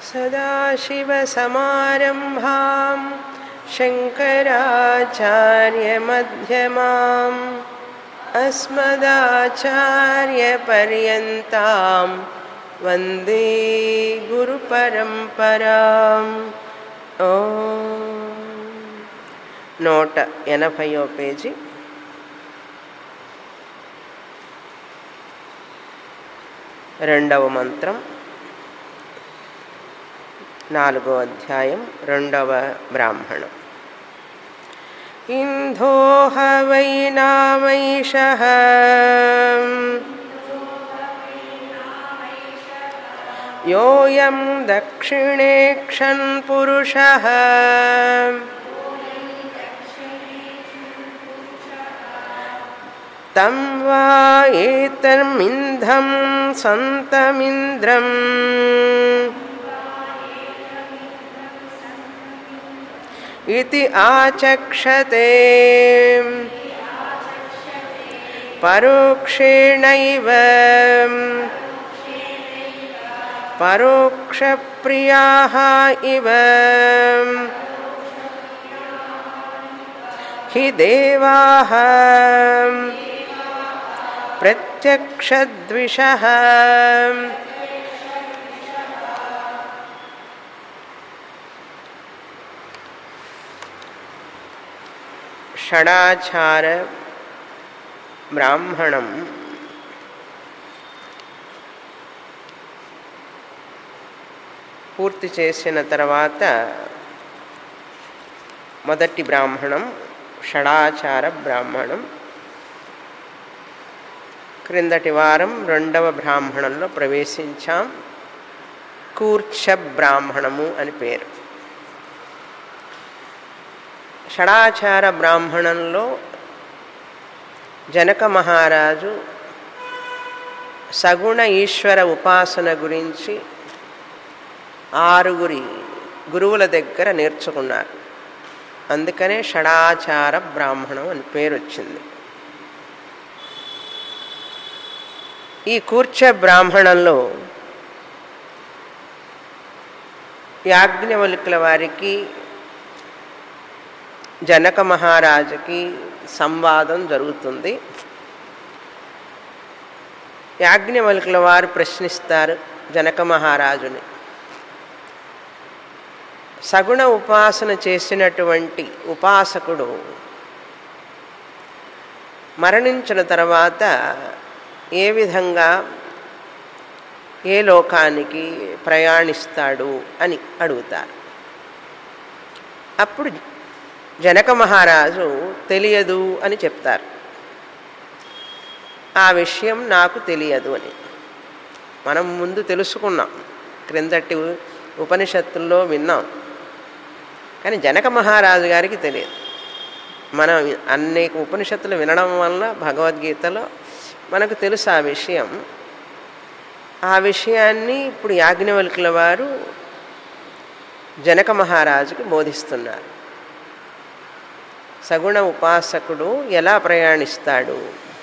सदाशिवसमारम्भां शङ्कराचार्यमध्यमाम् अस्मदाचार्यपर्यन्तां वन्दे गुरुपरम्पराम् ఓ నూట ఎనభైవ పేజీ రెండవ మంత్రం నాలుగో అధ్యాయం రెండవ బ్రాహ్మణం ఇంధోహ వై నామైష योऽयं दक्षिणे क्षन्पुरुषः तं वा एतर्मिन्धं सन्तमिन्द्रम् इति आचक्षते परोक्षेणैव परोक्षप्रियाः इव हि देवाः प्रत्यक्षद्विषः షడాచార బ్రాహ్మణం పూర్తి చేసిన తర్వాత మొదటి బ్రాహ్మణం షడాచార బ్రాహ్మణం క్రిందటి వారం రెండవ బ్రాహ్మణంలో ప్రవేశించాం కూర్చ బ్రాహ్మణము అని పేరు షడాచార బ్రాహ్మణంలో జనక మహారాజు సగుణ ఈశ్వర ఉపాసన గురించి ఆరుగురి గురువుల దగ్గర నేర్చుకున్నారు అందుకనే షడాచార బ్రాహ్మణం అని పేరు వచ్చింది ఈ కూర్చ బ్రాహ్మణంలో యాజ్ఞవల్కుల వారికి జనక మహారాజుకి సంవాదం జరుగుతుంది యాజ్ఞవల్కుల వారు ప్రశ్నిస్తారు జనక మహారాజుని సగుణ ఉపాసన చేసినటువంటి ఉపాసకుడు మరణించిన తర్వాత ఏ విధంగా ఏ లోకానికి ప్రయాణిస్తాడు అని అడుగుతారు అప్పుడు జనక మహారాజు తెలియదు అని చెప్తారు ఆ విషయం నాకు తెలియదు అని మనం ముందు తెలుసుకున్నాం క్రిందటి ఉపనిషత్తుల్లో విన్నాం కానీ జనక మహారాజు గారికి తెలియదు మనం అనేక ఉపనిషత్తులు వినడం వల్ల భగవద్గీతలో మనకు తెలుసు ఆ విషయం ఆ విషయాన్ని ఇప్పుడు యాజ్ఞవల్కుల వారు జనక మహారాజుకు బోధిస్తున్నారు సగుణ ఉపాసకుడు ఎలా ప్రయాణిస్తాడు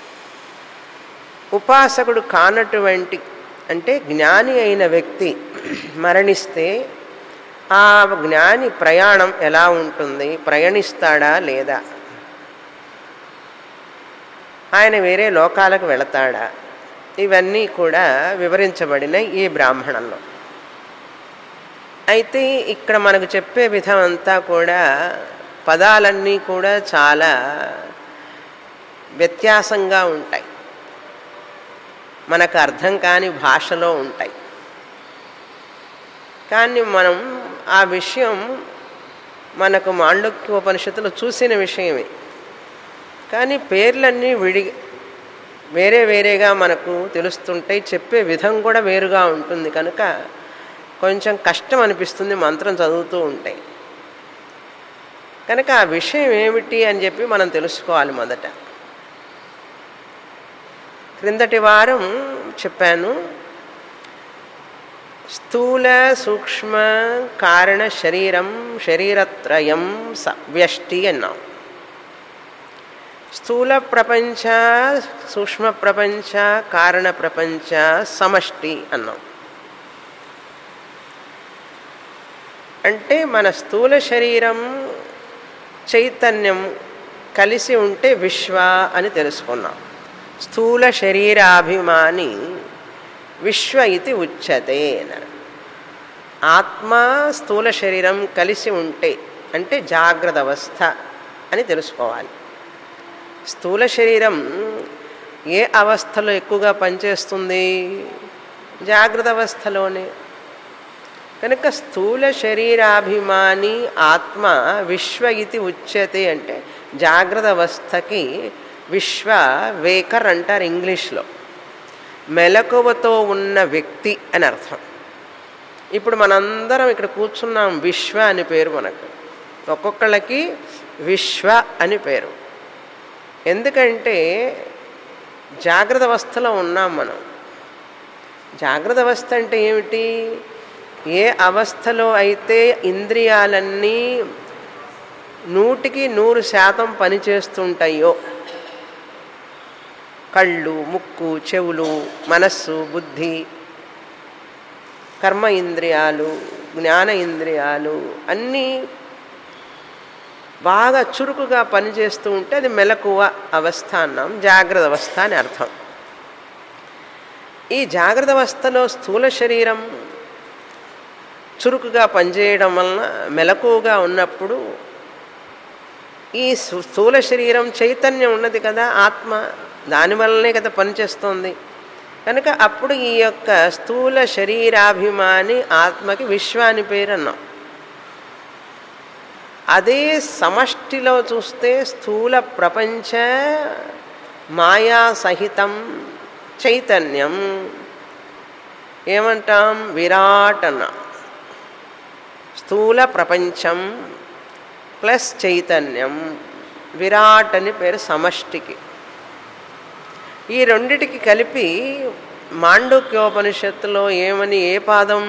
ఉపాసకుడు కానటువంటి అంటే జ్ఞాని అయిన వ్యక్తి మరణిస్తే ఆ జ్ఞాని ప్రయాణం ఎలా ఉంటుంది ప్రయాణిస్తాడా లేదా ఆయన వేరే లోకాలకు వెళతాడా ఇవన్నీ కూడా వివరించబడిన ఈ బ్రాహ్మణంలో అయితే ఇక్కడ మనకు చెప్పే విధం అంతా కూడా పదాలన్నీ కూడా చాలా వ్యత్యాసంగా ఉంటాయి మనకు అర్థం కాని భాషలో ఉంటాయి కానీ మనం ఆ విషయం మనకు మాండక్య ఉపనిషత్తులో చూసిన విషయమే కానీ పేర్లన్నీ విడి వేరే వేరేగా మనకు తెలుస్తుంటాయి చెప్పే విధం కూడా వేరుగా ఉంటుంది కనుక కొంచెం కష్టం అనిపిస్తుంది మంత్రం చదువుతూ ఉంటాయి కనుక ఆ విషయం ఏమిటి అని చెప్పి మనం తెలుసుకోవాలి మొదట క్రిందటి వారం చెప్పాను స్థూల సూక్ష్మ కారణ శరీరం శరీరత్రయం వ్యష్టి అన్నాం స్థూల ప్రపంచ సూక్ష్మ ప్రపంచ కారణ ప్రపంచ సమష్టి అన్నాం అంటే మన స్థూల శరీరం చైతన్యం కలిసి ఉంటే విశ్వ అని తెలుసుకున్నాం స్థూల శరీరాభిమాని విశ్వ ఇది ఉచ్యతే అన్నారు ఆత్మ స్థూల శరీరం కలిసి ఉంటే అంటే జాగ్రత్త అవస్థ అని తెలుసుకోవాలి స్థూల శరీరం ఏ అవస్థలో ఎక్కువగా పనిచేస్తుంది జాగ్రత్త అవస్థలోనే కనుక స్థూల శరీరాభిమాని ఆత్మ విశ్వ ఇది ఉచ్యతే అంటే జాగ్రత్త అవస్థకి విశ్వ వేకర్ అంటారు ఇంగ్లీష్లో మెలకువతో ఉన్న వ్యక్తి అని అర్థం ఇప్పుడు మనందరం ఇక్కడ కూర్చున్నాం విశ్వ అని పేరు మనకు ఒక్కొక్కళ్ళకి విశ్వ అని పేరు ఎందుకంటే జాగ్రత్త అవస్థలో ఉన్నాం మనం జాగ్రత్త అవస్థ అంటే ఏమిటి ఏ అవస్థలో అయితే ఇంద్రియాలన్నీ నూటికి నూరు శాతం పనిచేస్తుంటాయో కళ్ళు ముక్కు చెవులు మనస్సు బుద్ధి కర్మ ఇంద్రియాలు జ్ఞాన ఇంద్రియాలు అన్నీ బాగా చురుకుగా పనిచేస్తూ ఉంటే అది మెలకువ అవస్థ అన్నాం జాగ్రత్త అవస్థ అని అర్థం ఈ జాగ్రత్త అవస్థలో స్థూల శరీరం చురుకుగా పనిచేయడం వలన మెలకువగా ఉన్నప్పుడు ఈ స్థూల శరీరం చైతన్యం ఉన్నది కదా ఆత్మ దానివల్లనే కదా పనిచేస్తోంది కనుక అప్పుడు ఈ యొక్క స్థూల శరీరాభిమాని ఆత్మకి విశ్వాని పేరు అన్నాం అదే సమష్టిలో చూస్తే స్థూల ప్రపంచ మాయా సహితం చైతన్యం ఏమంటాం విరాట్ అన్నాం స్థూల ప్రపంచం ప్లస్ చైతన్యం విరాట్ అని పేరు సమష్టికి ఈ రెండిటికి కలిపి మాండూక్యోపనిషత్తులో ఏమని ఏ పాదం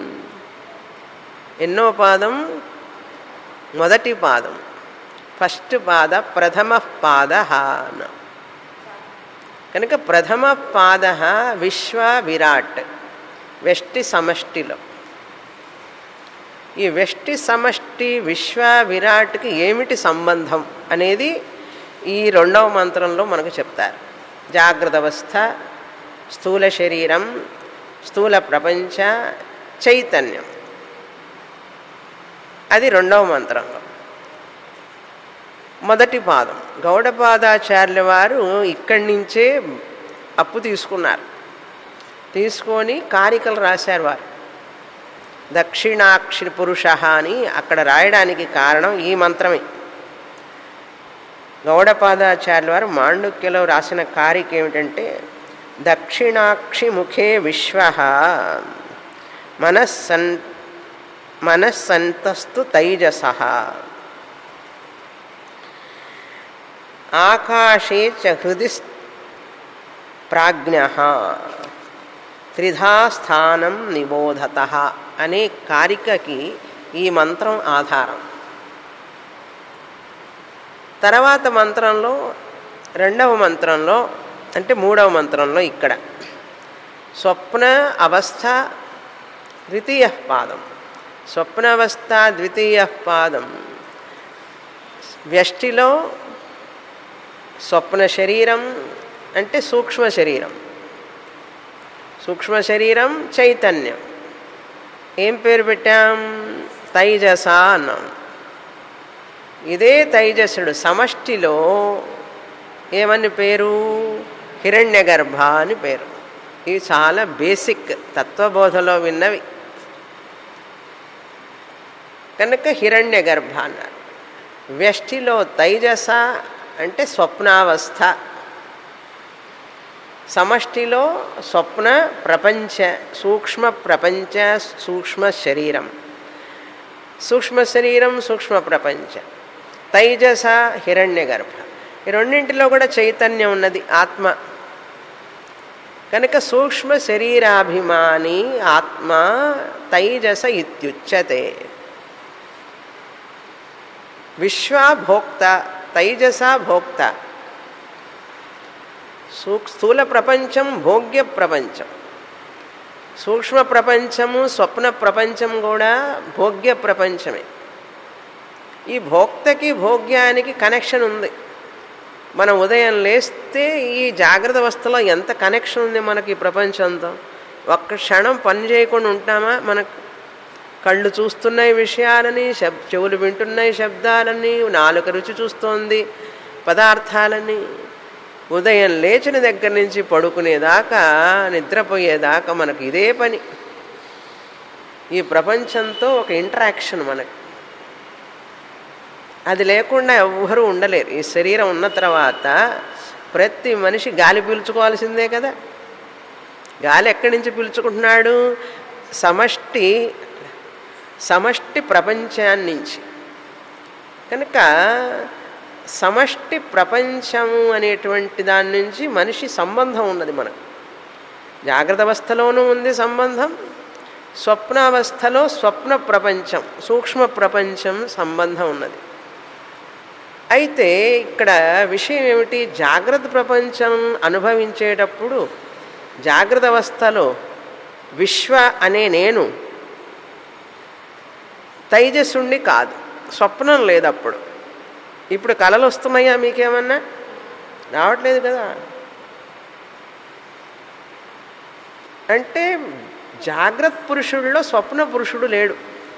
ఎన్నో పాదం మొదటి పాదం ఫస్ట్ పాద ప్రథమ పాద కనుక ప్రథమ పాద విశ్వ విరాట్ వెష్టి సమష్టిలో ఈ వెష్టి సమష్టి విశ్వ విరాట్కి ఏమిటి సంబంధం అనేది ఈ రెండవ మంత్రంలో మనకు చెప్తారు జాగ్రత్త అవస్థ స్థూల శరీరం స్థూల ప్రపంచ చైతన్యం అది రెండవ మంత్రంలో మొదటి పాదం గౌడపాదాచార్యుల వారు ఇక్కడి నుంచే అప్పు తీసుకున్నారు తీసుకొని కారికలు రాశారు వారు దక్షిణాక్షి పురుష అని అక్కడ రాయడానికి కారణం ఈ మంత్రమే గౌడపాదాచార్యుల వారు మాండుక్యలో రాసిన కారిక ఏమిటంటే దక్షిణాక్షి ముఖే విశ్వ మనస్సన్ మనస్సంతస్తు తైజస ఆకాశే చ హృది ప్రాజ్ఞ త్రిధా స్థానం నిబోధత అనే కారికకి ఈ మంత్రం ఆధారం తర్వాత మంత్రంలో రెండవ మంత్రంలో అంటే మూడవ మంత్రంలో ఇక్కడ స్వప్న అవస్థ ద్వితీయ పాదం స్వప్నావస్థ ద్వితీయ పాదం వ్యష్టిలో స్వప్న శరీరం అంటే సూక్ష్మ శరీరం సూక్ష్మ శరీరం చైతన్యం ఏం పేరు పెట్టాం తైజస అన్నాం ఇదే తైజసుడు సమష్టిలో ఏమని పేరు హిరణ్యగర్భ అని పేరు ఇవి చాలా బేసిక్ తత్వబోధలో విన్నవి కనుక హిరణ్యగర్భ అన్నారు వ్యష్టిలో తైజస అంటే స్వప్నావస్థ సమష్టిలో స్వప్న ప్రపంచ సూక్ష్మ ప్రపంచ సూక్ష్మ శరీరం సూక్ష్మ శరీరం సూక్ష్మ ప్రపంచ తైజస హిరణ్యగర్భ ఈ రెండింటిలో కూడా చైతన్యం ఉన్నది ఆత్మ కనుక సూక్ష్మ శరీరాభిమాని ఆత్మ తైజస ఇత్యుచ్యతే విశ్వభోక్త తైజస భోక్త స్థూల ప్రపంచం భోగ్య ప్రపంచం సూక్ష్మ ప్రపంచము స్వప్న ప్రపంచం కూడా భోగ్య ప్రపంచమే ఈ భోక్తకి భోగ్యానికి కనెక్షన్ ఉంది మనం ఉదయం లేస్తే ఈ జాగ్రత్త అవస్థలో ఎంత కనెక్షన్ ఉంది మనకి ఈ ప్రపంచంతో ఒక్క క్షణం పని చేయకుండా ఉంటామా మనకు కళ్ళు చూస్తున్నాయి విషయాలని శబ్ చెవులు వింటున్నాయి శబ్దాలని నాలుక రుచి చూస్తోంది పదార్థాలని ఉదయం లేచిన దగ్గర నుంచి పడుకునేదాకా నిద్రపోయేదాకా మనకు ఇదే పని ఈ ప్రపంచంతో ఒక ఇంటరాక్షన్ మనకు అది లేకుండా ఎవ్వరూ ఉండలేరు ఈ శరీరం ఉన్న తర్వాత ప్రతి మనిషి గాలి పీల్చుకోవాల్సిందే కదా గాలి ఎక్కడి నుంచి పీల్చుకుంటున్నాడు సమష్టి సమష్టి ప్రపంచాన్నించి కనుక సమష్టి ప్రపంచము అనేటువంటి దాని నుంచి మనిషి సంబంధం ఉన్నది మనకు జాగ్రత్త అవస్థలోనూ ఉంది సంబంధం స్వప్నావస్థలో స్వప్న ప్రపంచం సూక్ష్మ ప్రపంచం సంబంధం ఉన్నది అయితే ఇక్కడ విషయం ఏమిటి జాగ్రత్త ప్రపంచం అనుభవించేటప్పుడు జాగ్రత్త అవస్థలో విశ్వ అనే నేను తైజస్సుండి కాదు స్వప్నం లేదు అప్పుడు ఇప్పుడు కళలు వస్తున్నాయా మీకేమన్నా రావట్లేదు కదా అంటే జాగ్రత్త పురుషుడిలో స్వప్న పురుషుడు లేడు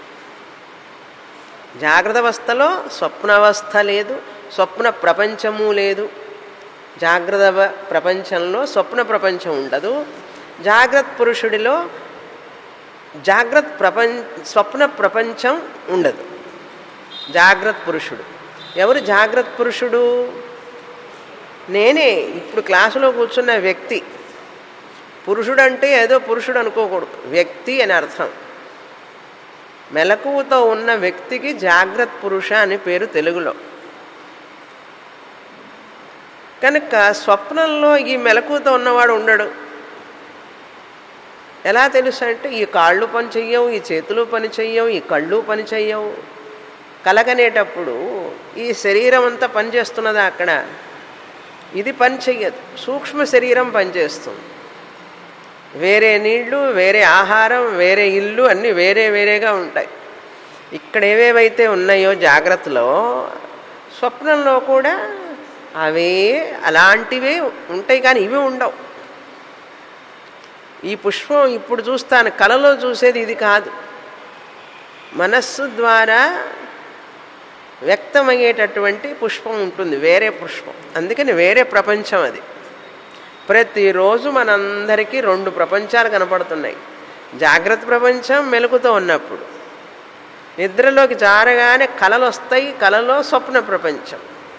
జాగ్రత్త అవస్థలో స్వప్నావస్థ లేదు స్వప్న ప్రపంచము లేదు జాగ్రత్త వ- ప్రపంచంలో స్వప్న ప్రపంచం ఉండదు జాగ్రత్త పురుషుడిలో జాగ్రత్త ప్రపంచ స్వప్న ప్రపంచం ఉండదు జాగ్రత్త పురుషుడు ఎవరు జాగ్రత్త పురుషుడు నేనే ఇప్పుడు క్లాసులో కూర్చున్న వ్యక్తి పురుషుడు అంటే ఏదో పురుషుడు అనుకోకూడదు వ్యక్తి అని అర్థం మెలకువతో ఉన్న వ్యక్తికి జాగ్రత్త పురుష అని పేరు తెలుగులో కనుక స్వప్నంలో ఈ మెలకువతో ఉన్నవాడు ఉండడు ఎలా తెలుసు అంటే ఈ కాళ్ళు పని చెయ్యవు ఈ చేతులు పని చెయ్యవు ఈ కళ్ళు పని చెయ్యవు కలగనేటప్పుడు ఈ శరీరం అంతా పనిచేస్తున్నదా అక్కడ ఇది పని చెయ్యదు సూక్ష్మ శరీరం పనిచేస్తుంది వేరే నీళ్లు వేరే ఆహారం వేరే ఇల్లు అన్నీ వేరే వేరేగా ఉంటాయి ఇక్కడ ఏవేవైతే ఉన్నాయో జాగ్రత్తలో స్వప్నంలో కూడా అవే అలాంటివే ఉంటాయి కానీ ఇవి ఉండవు ఈ పుష్పం ఇప్పుడు చూస్తాను కలలో చూసేది ఇది కాదు మనస్సు ద్వారా వ్యక్తమయ్యేటటువంటి పుష్పం ఉంటుంది వేరే పుష్పం అందుకని వేరే ప్రపంచం అది ప్రతిరోజు మనందరికీ రెండు ప్రపంచాలు కనపడుతున్నాయి జాగ్రత్త ప్రపంచం మెలుకుతో ఉన్నప్పుడు నిద్రలోకి జారగానే కళలు వస్తాయి కళలో స్వప్న ప్రపంచం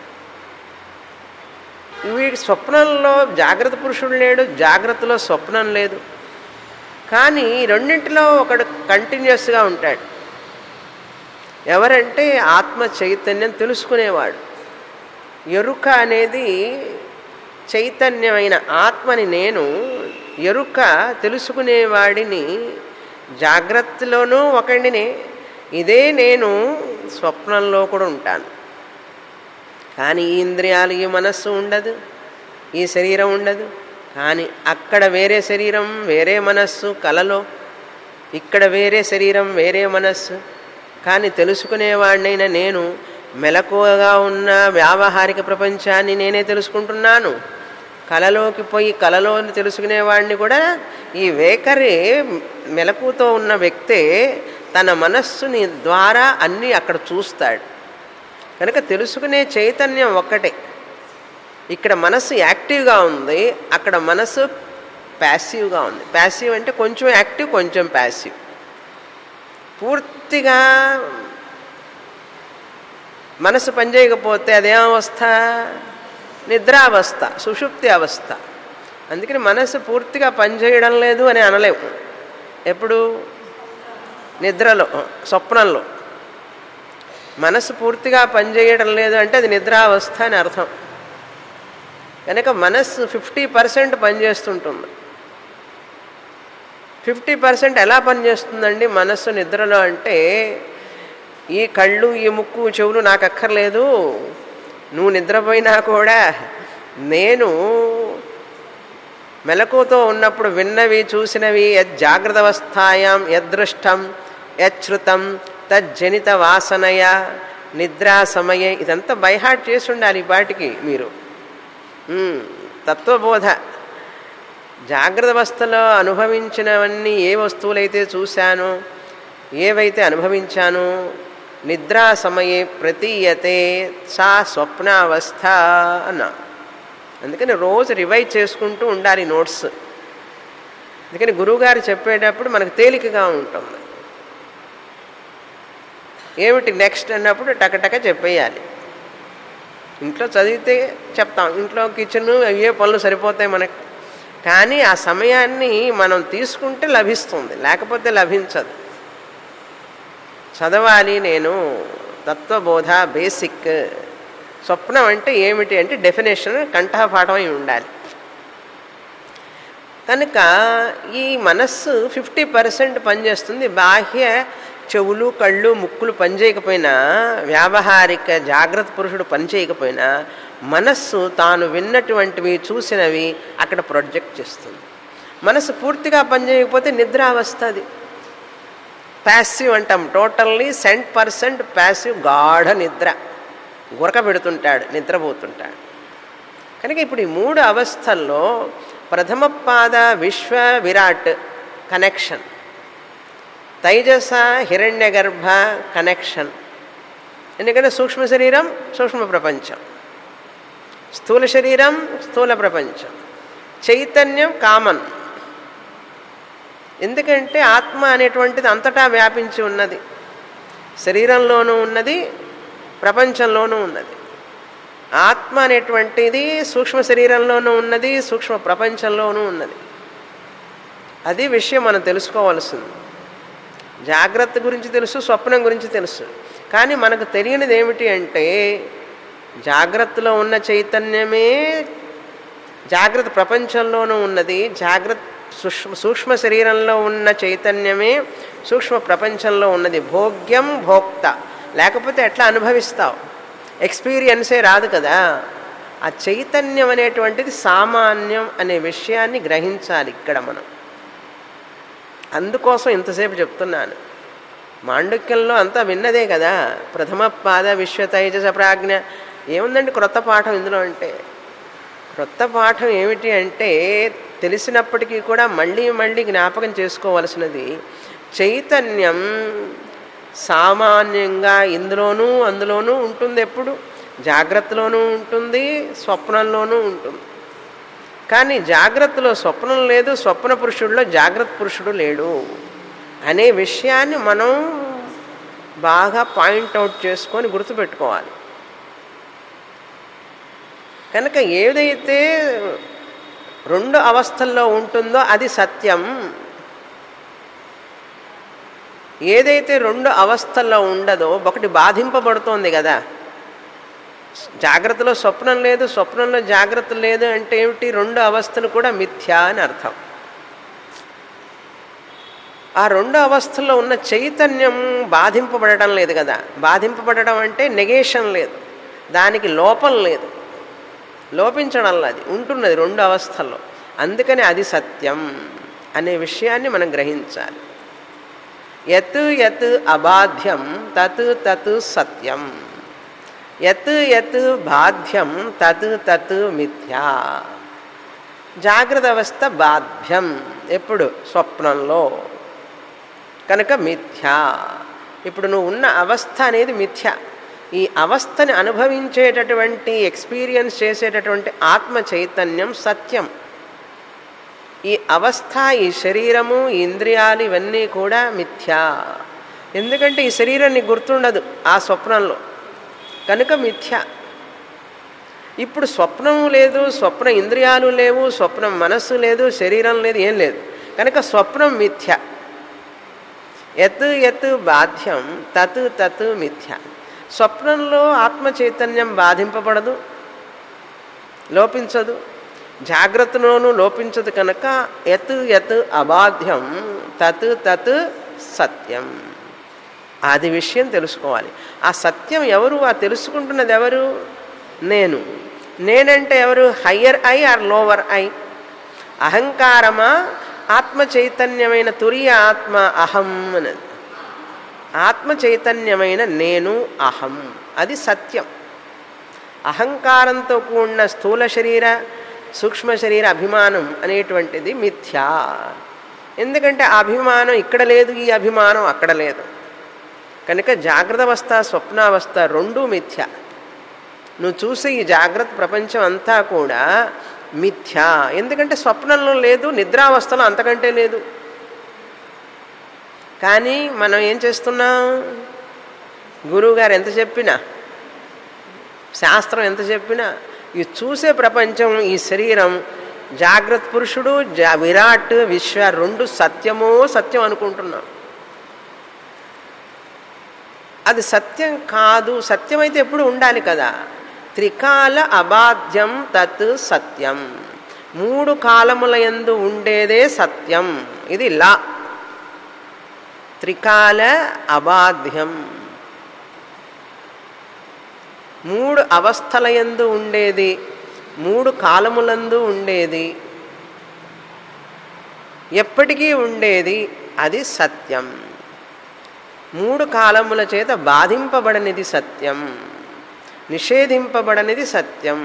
వీడి స్వప్నంలో జాగ్రత్త పురుషుడు లేడు జాగ్రత్తలో స్వప్నం లేదు కానీ రెండింటిలో ఒకడు కంటిన్యూస్గా ఉంటాడు ఎవరంటే ఆత్మ చైతన్యం తెలుసుకునేవాడు ఎరుక అనేది చైతన్యమైన ఆత్మని నేను ఎరుక తెలుసుకునేవాడిని జాగ్రత్తలోనూ ఒకడిని ఇదే నేను స్వప్నంలో కూడా ఉంటాను కానీ ఈ ఇంద్రియాలు ఈ మనస్సు ఉండదు ఈ శరీరం ఉండదు కానీ అక్కడ వేరే శరీరం వేరే మనస్సు కలలో ఇక్కడ వేరే శరీరం వేరే మనస్సు కానీ తెలుసుకునేవాడినైనా నేను మెలకువగా ఉన్న వ్యావహారిక ప్రపంచాన్ని నేనే తెలుసుకుంటున్నాను కళలోకి పోయి కళలో తెలుసుకునేవాడిని కూడా ఈ వేకరి మెలకుతో ఉన్న వ్యక్తే తన మనస్సుని ద్వారా అన్నీ అక్కడ చూస్తాడు కనుక తెలుసుకునే చైతన్యం ఒక్కటే ఇక్కడ మనస్సు యాక్టివ్గా ఉంది అక్కడ మనస్సు ప్యాసివ్గా ఉంది ప్యాసివ్ అంటే కొంచెం యాక్టివ్ కొంచెం ప్యాసివ్ పూర్తిగా మనసు పనిచేయకపోతే అదేమవస్థ నిద్రావస్థ సుషుప్తి అవస్థ అందుకని మనసు పూర్తిగా పనిచేయడం లేదు అని అనలేము ఎప్పుడు నిద్రలో స్వప్నంలో మనసు పూర్తిగా పనిచేయడం లేదు అంటే అది నిద్రావస్థ అని అర్థం కనుక మనస్సు ఫిఫ్టీ పర్సెంట్ పనిచేస్తుంటుంది ఫిఫ్టీ పర్సెంట్ ఎలా పనిచేస్తుందండి మనస్సు నిద్రలో అంటే ఈ కళ్ళు ఈ ముక్కు చెవులు నాకు అక్కర్లేదు నువ్వు నిద్రపోయినా కూడా నేను మెలకుతో ఉన్నప్పుడు విన్నవి చూసినవి యద్ జాగ్రత్త అవస్థాయాం యదృష్టం యచ్ఛృతం తజ్జనిత వాసనయ నిద్రా సమయ ఇదంతా బైహార్ట్ చేసి ఉండాలి ఈ పాటికి మీరు ఉమ్, తత్వబోధ జాగ్రత్త అవస్థలో అనుభవించినవన్నీ ఏ వస్తువులైతే చూశానో ఏవైతే అనుభవించానో నిద్రా సమయే ప్రతీయతే సా స్వప్నావస్థ అన్నా అందుకని రోజు రివైజ్ చేసుకుంటూ ఉండాలి నోట్స్ అందుకని గురువుగారు చెప్పేటప్పుడు మనకు తేలికగా ఉంటుంది ఏమిటి నెక్స్ట్ అన్నప్పుడు టకటక చెప్పేయాలి ఇంట్లో చదివితే చెప్తాం ఇంట్లో కిచెన్ అయ్యే పనులు సరిపోతాయి మనకు కానీ ఆ సమయాన్ని మనం తీసుకుంటే లభిస్తుంది లేకపోతే లభించదు చదవాలి నేను తత్వబోధ బేసిక్ స్వప్నం అంటే ఏమిటి అంటే డెఫినేషన్ కంఠపాఠం అయి ఉండాలి కనుక ఈ మనస్సు ఫిఫ్టీ పర్సెంట్ పనిచేస్తుంది బాహ్య చెవులు కళ్ళు ముక్కులు పనిచేయకపోయినా వ్యావహారిక జాగ్రత్త పురుషుడు పనిచేయకపోయినా మనస్సు తాను విన్నటువంటివి చూసినవి అక్కడ ప్రొజెక్ట్ చేస్తుంది మనస్సు పూర్తిగా పనిచేయకపోతే నిద్ర వస్తుంది ప్యాసివ్ అంటాం టోటల్లీ సెంట్ పర్సెంట్ ప్యాసివ్ గాఢ నిద్ర గురక పెడుతుంటాడు నిద్రపోతుంటాడు కనుక ఇప్పుడు ఈ మూడు అవస్థల్లో ప్రథమ పాద విశ్వ విరాట్ కనెక్షన్ తైజస హిరణ్య గర్భ కనెక్షన్ ఎందుకంటే సూక్ష్మ శరీరం సూక్ష్మ ప్రపంచం స్థూల శరీరం స్థూల ప్రపంచం చైతన్యం కామన్ ఎందుకంటే ఆత్మ అనేటువంటిది అంతటా వ్యాపించి ఉన్నది శరీరంలోనూ ఉన్నది ప్రపంచంలోనూ ఉన్నది ఆత్మ అనేటువంటిది సూక్ష్మ శరీరంలోనూ ఉన్నది సూక్ష్మ ప్రపంచంలోనూ ఉన్నది అది విషయం మనం తెలుసుకోవాల్సింది జాగ్రత్త గురించి తెలుసు స్వప్నం గురించి తెలుసు కానీ మనకు తెలియనిది ఏమిటి అంటే జాగ్రత్తలో ఉన్న చైతన్యమే జాగ్రత్త ప్రపంచంలోనూ ఉన్నది జాగ్రత్త సూక్ష్మ సూక్ష్మ శరీరంలో ఉన్న చైతన్యమే సూక్ష్మ ప్రపంచంలో ఉన్నది భోగ్యం భోక్త లేకపోతే ఎట్లా అనుభవిస్తావు ఎక్స్పీరియన్సే రాదు కదా ఆ చైతన్యం అనేటువంటిది సామాన్యం అనే విషయాన్ని గ్రహించాలి ఇక్కడ మనం అందుకోసం ఇంతసేపు చెప్తున్నాను మాండుక్యంలో అంతా విన్నదే కదా ప్రథమ పాద విశ్వ తైజస ప్రాజ్ఞ ఏముందండి క్రొత్త పాఠం ఇందులో అంటే క్రొత్త పాఠం ఏమిటి అంటే తెలిసినప్పటికీ కూడా మళ్ళీ మళ్ళీ జ్ఞాపకం చేసుకోవలసినది చైతన్యం సామాన్యంగా ఇందులోనూ అందులోనూ ఉంటుంది ఎప్పుడు జాగ్రత్తలోనూ ఉంటుంది స్వప్నంలోనూ ఉంటుంది కానీ జాగ్రత్తలో స్వప్నం లేదు స్వప్న పురుషుడిలో జాగ్రత్త పురుషుడు లేడు అనే విషయాన్ని మనం బాగా పాయింట్అవుట్ చేసుకొని గుర్తుపెట్టుకోవాలి కనుక ఏదైతే రెండు అవస్థల్లో ఉంటుందో అది సత్యం ఏదైతే రెండు అవస్థల్లో ఉండదో ఒకటి బాధింపబడుతోంది కదా జాగ్రత్తలో స్వప్నం లేదు స్వప్నంలో జాగ్రత్త లేదు అంటే ఏమిటి రెండు అవస్థలు కూడా మిథ్యా అని అర్థం ఆ రెండు అవస్థల్లో ఉన్న చైతన్యం బాధింపబడటం లేదు కదా బాధింపబడటం అంటే నెగేషన్ లేదు దానికి లోపం లేదు లోపించడం అది ఉంటున్నది రెండు అవస్థల్లో అందుకని అది సత్యం అనే విషయాన్ని మనం గ్రహించాలి యత్ యత్ అబాధ్యం తత్ తత్ సత్యం యత్ యత్ బాధ్యం తత్ తత్ మిథ్యా జాగ్రత్త అవస్థ బాధ్యం ఎప్పుడు స్వప్నంలో కనుక మిథ్యా ఇప్పుడు నువ్వు ఉన్న అవస్థ అనేది మిథ్య ఈ అవస్థని అనుభవించేటటువంటి ఎక్స్పీరియన్స్ చేసేటటువంటి ఆత్మ చైతన్యం సత్యం ఈ అవస్థ ఈ శరీరము ఈ ఇంద్రియాలు ఇవన్నీ కూడా మిథ్యా ఎందుకంటే ఈ శరీరం నీకు గుర్తుండదు ఆ స్వప్నంలో కనుక మిథ్య ఇప్పుడు స్వప్నం లేదు స్వప్న ఇంద్రియాలు లేవు స్వప్నం మనస్సు లేదు శరీరం లేదు ఏం లేదు కనుక స్వప్నం మిథ్య ఎత్ ఎత్ బాధ్యం తత్ తత్ మిథ్య స్వప్నంలో ఆత్మ చైతన్యం బాధింపబడదు లోపించదు జాగ్రత్తలోనూ లోపించదు కనుక ఎత్ ఎత్ అబాధ్యం తత్ తత్ సత్యం అది విషయం తెలుసుకోవాలి ఆ సత్యం ఎవరు ఆ తెలుసుకుంటున్నది ఎవరు నేను నేనంటే ఎవరు higher I or lower I అహంకారమా ఆత్మ చైతన్యమైన తురియ ఆత్మ అహం అన్నది ఆత్మ చైతన్యమైన నేను అహం అది సత్యం అహంకారంతో కూడిన స్థూల శరీర సూక్ష్మ శరీర అభిమానం అనేటువంటిది మిథ్యా ఎందుకంటే ఆ అభిమానం ఇక్కడ లేదు ఈ అభిమానం అక్కడ లేదు కనుక జాగ్రత్త అవస్థ స్వప్నావస్థ రెండూ మిథ్య నువ్వు చూసే ఈ జాగ్రత్త ప్రపంచం అంతా కూడా మిథ్య ఎందుకంటే స్వప్నంలో లేదు నిద్రావస్థలో అంతకంటే లేదు కానీ మనం ఏం చేస్తున్నాం గురువుగారు ఎంత చెప్పినా శాస్త్రం ఎంత చెప్పినా ఈ చూసే ప్రపంచం ఈ శరీరం జాగ్రత్త పురుషుడు జా విరాట్ విశ్వ రెండు సత్యమో సత్యం అనుకుంటున్నాం అది సత్యం కాదు సత్యమైతే ఎప్పుడు ఉండాలి కదా త్రికాల అబాధ్యం తత్ సత్యం మూడు కాలముల యందు ఉండేదే సత్యం ఇది లా త్రికాల అబాధ్యం మూడు అవస్థల యందు ఉండేది మూడు కాలములందు ఉండేది ఎప్పటికీ ఉండేది అది సత్యం మూడు కాలముల చేత బాధింపబడనిది సత్యం నిషేధింపబడనిది సత్యం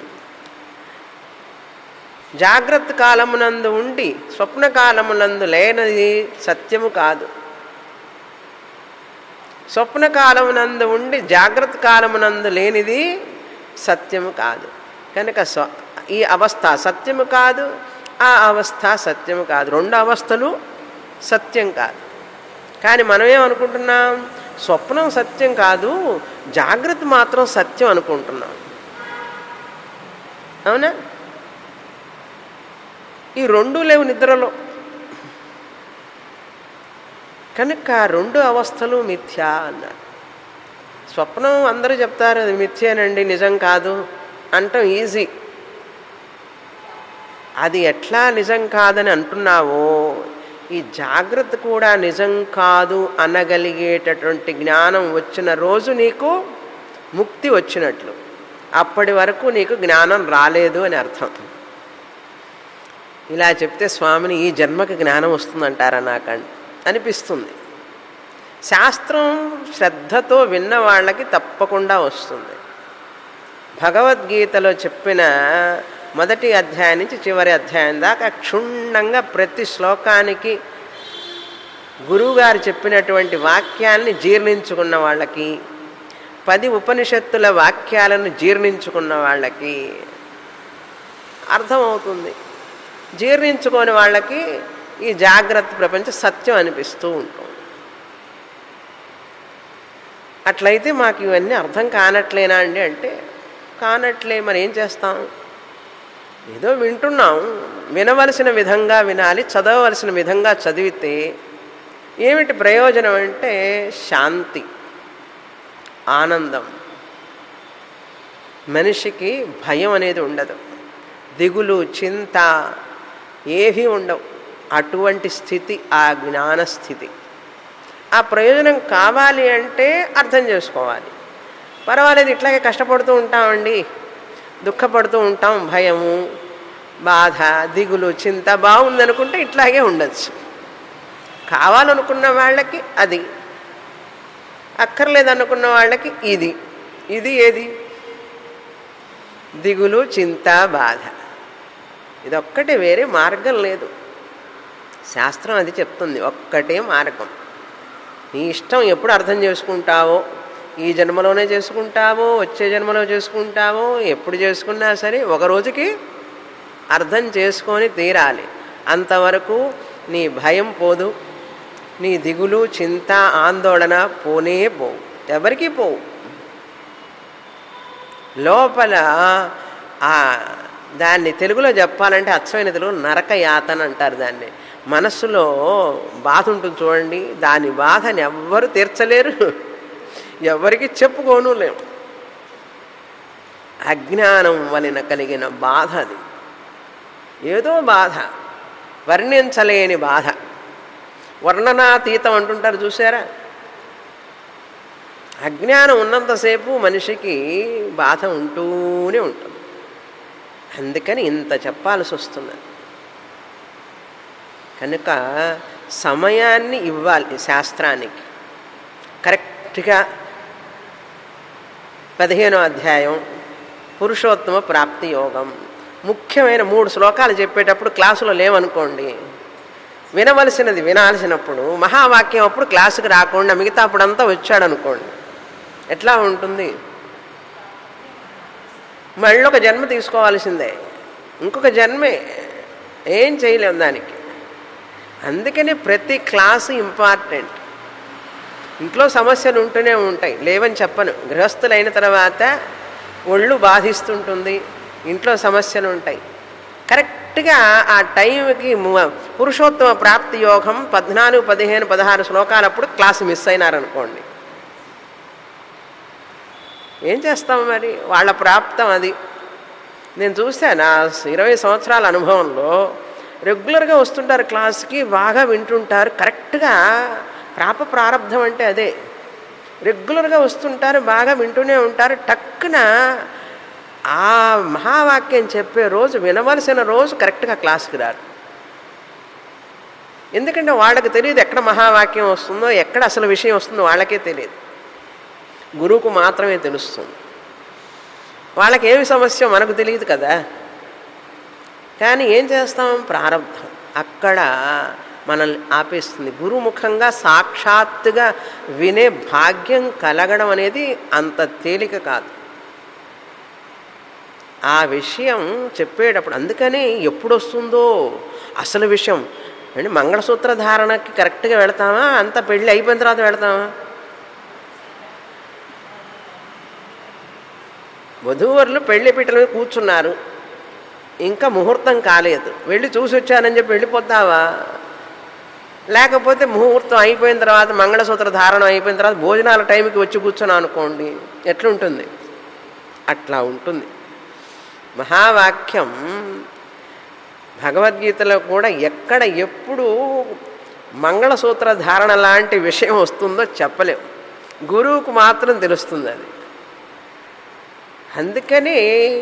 జాగ్రత్త కాలమునందు ఉండి స్వప్న కాలమునందు లేనది సత్యము కాదు స్వప్న కాలమునందు ఉండి జాగ్రత్త కాలమునందు లేనిది సత్యము కాదు కనుక స్వ ఈ అవస్థ సత్యము కాదు ఆ అవస్థ సత్యము కాదు రెండు అవస్థలు సత్యం కాదు కానీ మనమేమనుకుంటున్నాం స్వప్నం సత్యం కాదు జాగ్రత్త మాత్రం సత్యం అనుకుంటున్నాం అవునా ఈ రెండు లేవు నిద్రలో కనుక రెండు అవస్థలు మిథ్యా అన్నారు స్వప్నం అందరూ చెప్తారు అది మిథ్యేనండి నిజం కాదు అంటాం ఈజీ అది ఎట్లా నిజం కాదని అంటున్నావో ఈ జాగ్రత్త కూడా నిజం కాదు అనగలిగేటటువంటి జ్ఞానం వచ్చిన రోజు నీకు ముక్తి వచ్చినట్లు అప్పటి వరకు నీకు జ్ఞానం రాలేదు అని అర్థం ఇలా చెప్తే స్వామిని ఈ జన్మకి జ్ఞానం వస్తుందంటారా నాకండి అనిపిస్తుంది శాస్త్రం శ్రద్ధతో విన్న వాళ్ళకి తప్పకుండా వస్తుంది భగవద్గీతలో చెప్పిన మొదటి అధ్యాయం నుంచి చివరి అధ్యాయం దాకా క్షుణ్ణంగా ప్రతి శ్లోకానికి గురువుగారు చెప్పినటువంటి వాక్యాల్ని జీర్ణించుకున్న వాళ్ళకి పది ఉపనిషత్తుల వాక్యాలను జీర్ణించుకున్న వాళ్ళకి అర్థమవుతుంది జీర్ణించుకోని వాళ్ళకి ఈ జాగ్రత్త ప్రపంచం సత్యం అనిపిస్తూ ఉంటుంది అట్లయితే మాకు ఇవన్నీ అర్థం కానట్లేనా అండి అంటే కానట్లే మరి ఏం చేస్తాం ఏదో వింటున్నాం వినవలసిన విధంగా వినాలి చదవవలసిన విధంగా చదివితే ఏమిటి ప్రయోజనం అంటే శాంతి ఆనందం మనిషికి భయం అనేది ఉండదు దిగులు చింత ఏవీ ఉండవు అటువంటి స్థితి ఆ జ్ఞాన స్థితి ఆ ప్రయోజనం కావాలి అంటే అర్థం చేసుకోవాలి పర్వాలేదు ఇట్లాగే కష్టపడుతూ ఉంటామండి దుఃఖపడుతూ ఉంటాం భయము బాధ దిగులు చింత బాగుందనుకుంటే ఇట్లాగే ఉండొచ్చు కావాలనుకున్న వాళ్ళకి అది అక్కర్లేదనుకున్న వాళ్ళకి ఇది ఇది ఏది దిగులు చింత బాధ ఇదొక్కటే వేరే మార్గం లేదు శాస్త్రం అది చెప్తుంది ఒక్కటే మార్గం నీ ఇష్టం ఎప్పుడు అర్థం చేసుకుంటావో ఈ జన్మలోనే చేసుకుంటావో వచ్చే జన్మలో చేసుకుంటావో ఎప్పుడు చేసుకున్నా సరే ఒక రోజుకి అర్థం చేసుకొని తీరాలి అంతవరకు నీ భయం పోదు నీ దిగులు చింత ఆందోళన పోనే పోవు ఎవరికి పోవు లోపల ఆ దాన్ని తెలుగులో చెప్పాలంటే అచ్చమైన తెలుగు నరక యాతన అంటారు దాన్ని మనస్సులో బాధ ఉంటుంది చూడండి దాని బాధని ఎవ్వరు తీర్చలేరు ఎవరికి చెప్పుకోను లేవు అజ్ఞానం వలన కలిగిన బాధ అది ఏదో బాధ వర్ణించలేని బాధ వర్ణనాతీతం అంటుంటారు చూసారా అజ్ఞానం ఉన్నంతసేపు మనిషికి బాధ ఉంటూనే ఉంటుంది అందుకని ఇంత చెప్పాల్సి వస్తున్నది కనుక సమయాన్ని ఇవ్వాలి శాస్త్రానికి కరెక్ట్గా పదిహేనో అధ్యాయం పురుషోత్తమ ప్రాప్తి యోగం ముఖ్యమైన మూడు శ్లోకాలు చెప్పేటప్పుడు క్లాసులో లేవనుకోండి వినవలసినది వినాల్సినప్పుడు మహావాక్యం అప్పుడు క్లాసుకి రాకుండా మిగతా అప్పుడంతా వచ్చాడు అనుకోండి ఎట్లా ఉంటుంది మళ్ళీ ఒక జన్మ తీసుకోవాల్సిందే ఇంకొక జన్మే ఏం చేయలేం దానికి అందుకని ప్రతి క్లాసు ఇంపార్టెంట్ ఇంట్లో సమస్యలు ఉంటూనే ఉంటాయి లేవని చెప్పను గృహస్థులైన తర్వాత ఒళ్ళు బాధిస్తుంటుంది ఇంట్లో సమస్యలు ఉంటాయి కరెక్ట్గా ఆ టైంకి ము- పురుషోత్తమ ప్రాప్తి యోగం పద్నాలుగు పదిహేను పదహారు శ్లోకాలప్పుడు క్లాసు మిస్ అయినారనుకోండి ఏం చేస్తాం మరి వాళ్ళ ప్రాప్తం అది నేను చూశాను నా ఇరవై సంవత్సరాల అనుభవంలో రెగ్యులర్గా వస్తుంటారు క్లాస్కి బాగా వింటుంటారు కరెక్ట్గా ప్రాప ప్రారంధం అంటే అదే రెగ్యులర్గా వస్తుంటారు బాగా వింటూనే ఉంటారు టక్కున ఆ మహావాక్యం చెప్పే రోజు వినవలసిన రోజు కరెక్ట్గా క్లాస్కి రారు ఎందుకంటే వాళ్ళకి తెలియదు ఎక్కడ మహావాక్యం వస్తుందో ఎక్కడ అసలు విషయం వస్తుందో వాళ్ళకే తెలియదు గురువుకు మాత్రమే తెలుస్తుంది వాళ్ళకి ఏమి సమస్య మనకు తెలియదు కదా కానీ ఏం చేస్తాం ప్రారంభం అక్కడ మనల్ని ఆపేస్తుంది గురుముఖంగా సాక్షాత్తుగా వినే భాగ్యం కలగడం అనేది అంత తేలిక కాదు ఆ విషయం చెప్పేటప్పుడు అందుకని ఎప్పుడు వస్తుందో అసలు విషయం అంటే మంగళసూత్ర ధారణకి కరెక్ట్గా వెళతామా అంత పెళ్ళి అయిపోయిన తర్వాత వెళతామా వధూవరులు పెళ్లి పీటల మీద కూర్చున్నారు ఇంకా ముహూర్తం కాలేదు వెళ్ళి చూసి వచ్చానని చెప్పి వెళ్ళిపోతావా లేకపోతే ముహూర్తం అయిపోయిన తర్వాత మంగళసూత్ర ధారణం అయిపోయిన తర్వాత భోజనాల టైంకి వచ్చి కూర్చున్నాను అనుకోండి ఎట్లుంటుంది అట్లా ఉంటుంది మహావాక్యం భగవద్గీతలో కూడా ఎక్కడ ఎప్పుడు మంగళసూత్ర ధారణ లాంటి విషయం వస్తుందో చెప్పలేం గురువుకు మాత్రం తెలుస్తుంది అది అందుకని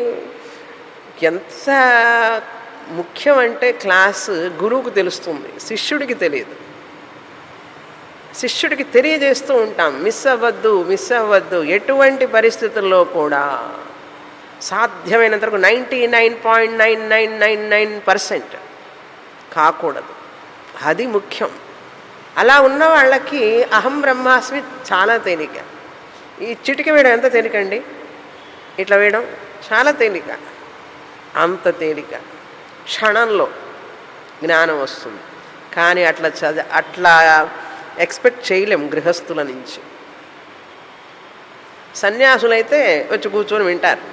ఎంత ముఖ్యం అంటే క్లాసు గురువుకు తెలుస్తుంది శిష్యుడికి తెలియదు శిష్యుడికి తెలియజేస్తూ ఉంటాం మిస్ అవ్వద్దు మిస్ అవ్వద్దు ఎటువంటి పరిస్థితుల్లో కూడా సాధ్యమైనంత వరకు ninety nine point nine nine nine nine percent కాకూడదు అది ముఖ్యం అలా ఉన్న వాళ్ళకి అహం బ్రహ్మాస్మి చాలా తేలిక ఈ చిటిక వేయడం ఎంత తేలికండి ఇట్లా వేయడం చాలా తేలిక అంత తేలిక క్షణంలో జ్ఞానం వస్తుంది కానీ అట్లా చద అట్లా ఎక్స్పెక్ట్ చేయలేం గృహస్థుల నుంచి సన్యాసులైతే వచ్చి కూర్చొని వింటారు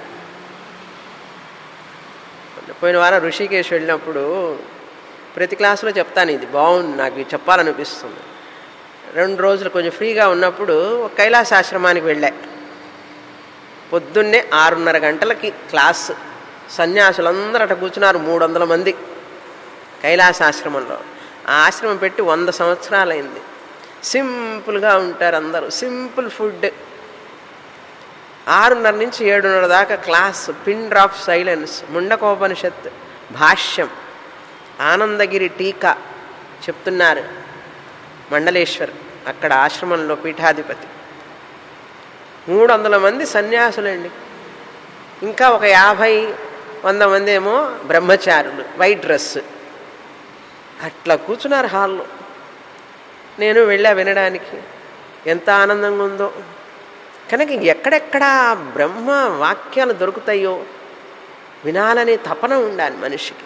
పోయిన వారం ఋషికేశ్ వెళ్ళినప్పుడు ప్రతి క్లాసులో చెప్తాను ఇది బాగుంది నాకు ఇది చెప్పాలనిపిస్తుంది రెండు రోజులు కొంచెం ఫ్రీగా ఉన్నప్పుడు ఒక కైలాసాశ్రమానికి వెళ్ళా పొద్దున్నే ఆరున్నర గంటలకి క్లాస్ సన్యాసులందరూ అట కూర్చున్నారు మూడు వందల మంది కైలాసాశ్రమంలో ఆ ఆశ్రమం పెట్టి వంద సంవత్సరాలైంది సింపుల్గా ఉంటారు అందరూ సింపుల్ ఫుడ్ ఆరున్నర నుంచి ఏడున్నర దాకా class pin drop silence Mundakopanishad భాష్యం ఆనందగిరి టీకా చెప్తున్నారు మండలేశ్వర్ అక్కడ ఆశ్రమంలో పీఠాధిపతి మూడు వందల మంది సన్యాసులండి ఇంకా ఒక యాభై వంద మంది ఏమో బ్రహ్మచారులు వైట్ డ్రెస్ అట్లా కూర్చున్నారు హాల్లో నేను వెళ్ళా వినడానికి ఎంత ఆనందంగా ఉందో కనుక ఎక్కడెక్కడ బ్రహ్మ వాక్యాలు దొరుకుతాయో వినాలనే తపన ఉండాలి మనిషికి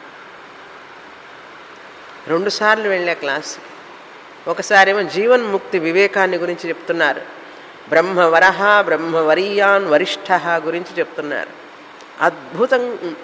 రెండుసార్లు వెళ్ళా క్లాస్కి ఒకసారేమో జీవన్ముక్తి వివేకాన్ని గురించి చెప్తున్నారు బ్రహ్మవరహ బ్రహ్మవరీయాన్ వరిష్ఠ గురించి చెప్తున్నారు అద్భుతం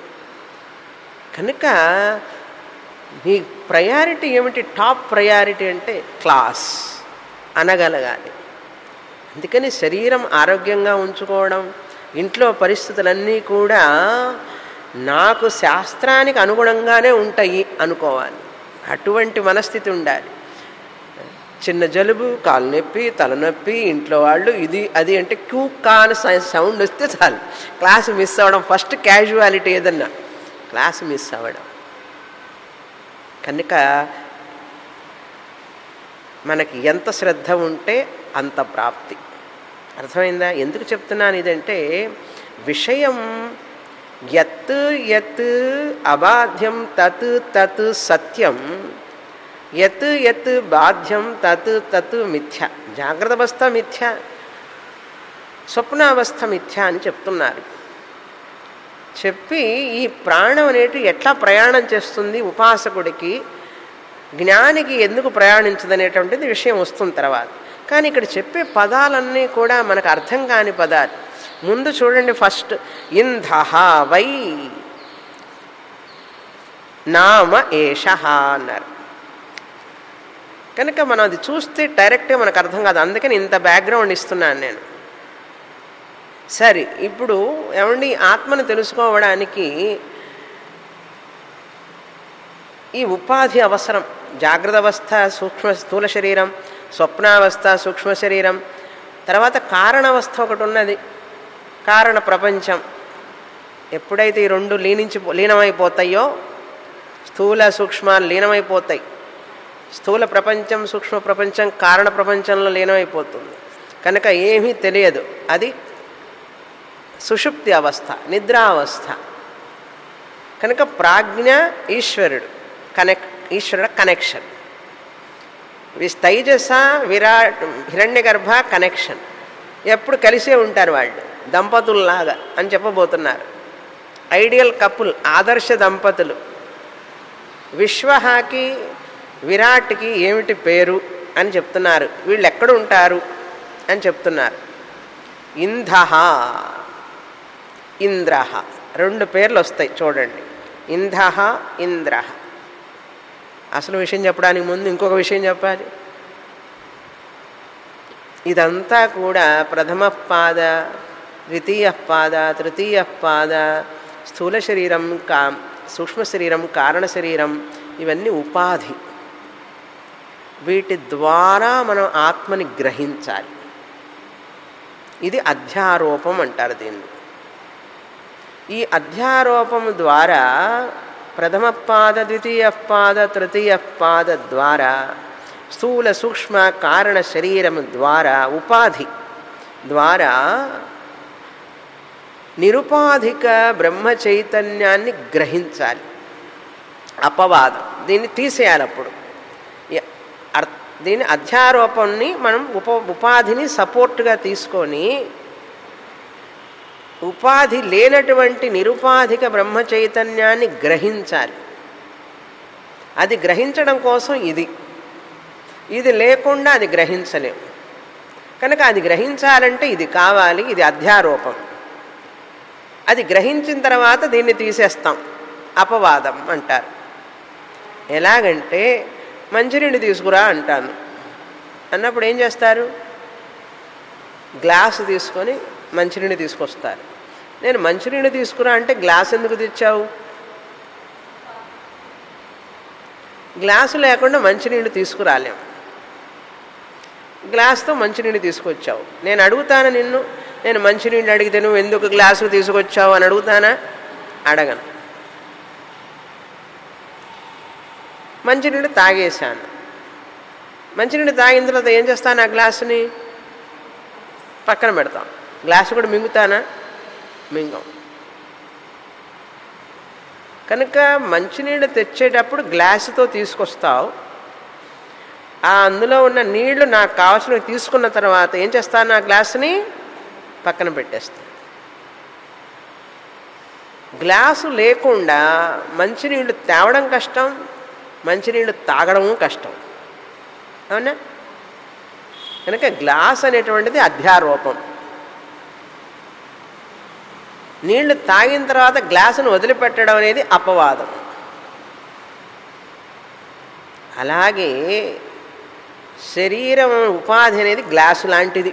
కనుక మీ ప్రయారిటీ ఏమిటి టాప్ ప్రయారిటీ అంటే క్లాస్ అనగలగాలి అందుకని శరీరం ఆరోగ్యంగా ఉంచుకోవడం ఇంట్లో పరిస్థితులన్నీ కూడా నాకు శాస్త్రానికి అనుగుణంగానే ఉంటాయి అనుకోవాలి అటువంటి మనస్థితి ఉండాలి చిన్న జలుబు కాలు నొప్పి తలనొప్పి ఇంట్లో వాళ్ళు ఇది అది అంటే క్యూ కాని సౌండ్ వస్తే చాలు క్లాస్ మిస్ అవ్వడం ఫస్ట్ క్యాజువాలిటీ ఏదన్నా క్లాస్ మిస్ అవ్వడం కనుక మనకి ఎంత శ్రద్ధ ఉంటే అంత ప్రాప్తి అర్థమైందా ఎందుకు చెప్తున్నాను ఇదంటే విషయం యత్ యత్ అబాధ్యం తత్ తత్ సత్యం యత్ యత్ బాధ్యం తత్ తత్ మిథ్య జాగ్రత్త అవస్థ మిథ్య స్వప్నావస్థ మిథ్య అని చెప్తున్నారు చెప్పి ఈ ప్రాణం అనేటి ఎట్లా ప్రయాణం చేస్తుంది ఉపాసకుడికి జ్ఞానికి ఎందుకు ప్రయాణించదనేటువంటిది విషయం వస్తుంది తర్వాత కానీ ఇక్కడ చెప్పే పదాలన్నీ కూడా మనకు అర్థం కాని పదాలు ముందు చూడండి ఫస్ట్ ఇంధహ వై నామ ఏష అన్నారు కనుక మనం అది చూస్తే డైరెక్ట్గా మనకు అర్థం కాదు అందుకని ఇంత బ్యాక్గ్రౌండ్ ఇస్తున్నాను నేను సరే ఇప్పుడు ఏమండి ఆత్మను తెలుసుకోవడానికి ఈ ఉపాధి అవసరం జాగ్రత్త అవస్థ సూక్ష్మ స్థూల శరీరం స్వప్నావస్థ సూక్ష్మ శరీరం తర్వాత కారణావస్థ ఒకటి ఉన్నది కారణ ప్రపంచం ఎప్పుడైతే ఈ రెండు లీనించి లీనమైపోతాయో స్థూల సూక్ష్మాలు లీనమైపోతాయి స్థూల ప్రపంచం సూక్ష్మ ప్రపంచం కారణ ప్రపంచంలో లీనమైపోతుంది కనుక ఏమీ తెలియదు అది సుషుప్తి అవస్థ నిద్రావస్థ కనుక ప్రాజ్ఞ ఈశ్వరుడు కనెక్ ఈశ్వరుడు కనెక్షన్ తైజస విరాట్ హిరణ్య గర్భ కనెక్షన్ ఎప్పుడు కలిసే ఉంటారు వాళ్ళు దంపతుల్లాగా అని చెప్పబోతున్నారు ఐడియల్ కపుల్ ఆదర్శ దంపతులు విశ్వహాకి విరాట్కి ఏమిటి పేరు అని చెప్తున్నారు వీళ్ళు ఎక్కడ ఉంటారు అని చెప్తున్నారు ఇంధహ ఇంద్రహ రెండు పేర్లు వస్తాయి చూడండి ఇంధహ ఇంద్రహ అసలు విషయం చెప్పడానికి ముందు ఇంకొక విషయం చెప్పాలి ఇదంతా కూడా ప్రథమ పాద ద్వితీయ పాద తృతీయ పాద స్థూల శరీరం కా సూక్ష్మ శరీరం కారణ శరీరం ఇవన్నీ ఉపాధి వీటి ద్వారా మనం ఆత్మని గ్రహించాలి ఇది అధ్యారోపం అంటారు దీన్ని ఈ అధ్యారోపం ద్వారా ప్రథమ పాద ద్వితీయ పాద తృతీయ పాద ద్వారా స్థూల సూక్ష్మ కారణ శరీరం ద్వారా ఉపాధి ద్వారా నిరుపాధిక బ్రహ్మ చైతన్యాన్ని గ్రహించాలి అపవాదం దీన్ని తీసేయాలి అప్పుడు దీని అధ్యారోపాన్ని మనం ఉప ఉపాధిని సపోర్ట్గా తీసుకొని ఉపాధి లేనటువంటి నిరుపాధిక బ్రహ్మ చైతన్యాన్ని గ్రహించాలి అది గ్రహించడం కోసం ఇది ఇది లేకుండా అది గ్రహించలేం కనుక అది గ్రహించాలంటే ఇది కావాలి ఇది అధ్యారోపం అది గ్రహించిన తర్వాత దీన్ని తీసేస్తాం అపవాదం అంటారు ఎలాగంటే మంచినీళ్ళు తీసుకురా అంటాను అన్నప్పుడు ఏం చేస్తారు గ్లాసు తీసుకొని మంచినీళ్ళు తీసుకొస్తారు నేను మంచినీళ్ళు తీసుకురా అంటే గ్లాస్ ఎందుకు తెచ్చావు గ్లాసు లేకుండా మంచినీళ్ళు తీసుకురాలేం గ్లాస్తో మంచినీళ్ళు తీసుకొచ్చావు నేను అడుగుతాను నిన్ను నేను మంచినీళ్ళు అడిగితే నువ్వు ఎందుకు గ్లాసు తీసుకొచ్చావు అని అడుగుతానా అడగను మంచినీళ్ళు తాగేశాను మంచినీళ్ళు తాగిన తర్వాత ఏం చేస్తాను ఆ గ్లాసుని పక్కన పెడతాం గ్లాసు కూడా మింగుతానా మింగం కనుక మంచినీళ్ళు తెచ్చేటప్పుడు గ్లాసుతో తీసుకొస్తావు ఆ అందులో ఉన్న నీళ్లు నాకు కావాల్సినవి తీసుకున్న తర్వాత ఏం చేస్తాను ఆ గ్లాసుని పక్కన పెట్టేస్తాను గ్లాసు లేకుండా మంచినీళ్ళు తేవడం కష్టం మంచినీళ్ళు తాగడము కష్టం అవునా కనుక గ్లాస్ అనేటువంటిది అధ్యారోపం నీళ్లు తాగిన తర్వాత గ్లాసును వదిలిపెట్టడం అనేది అపవాదం అలాగే శరీరం ఉపాధి అనేది గ్లాసు లాంటిది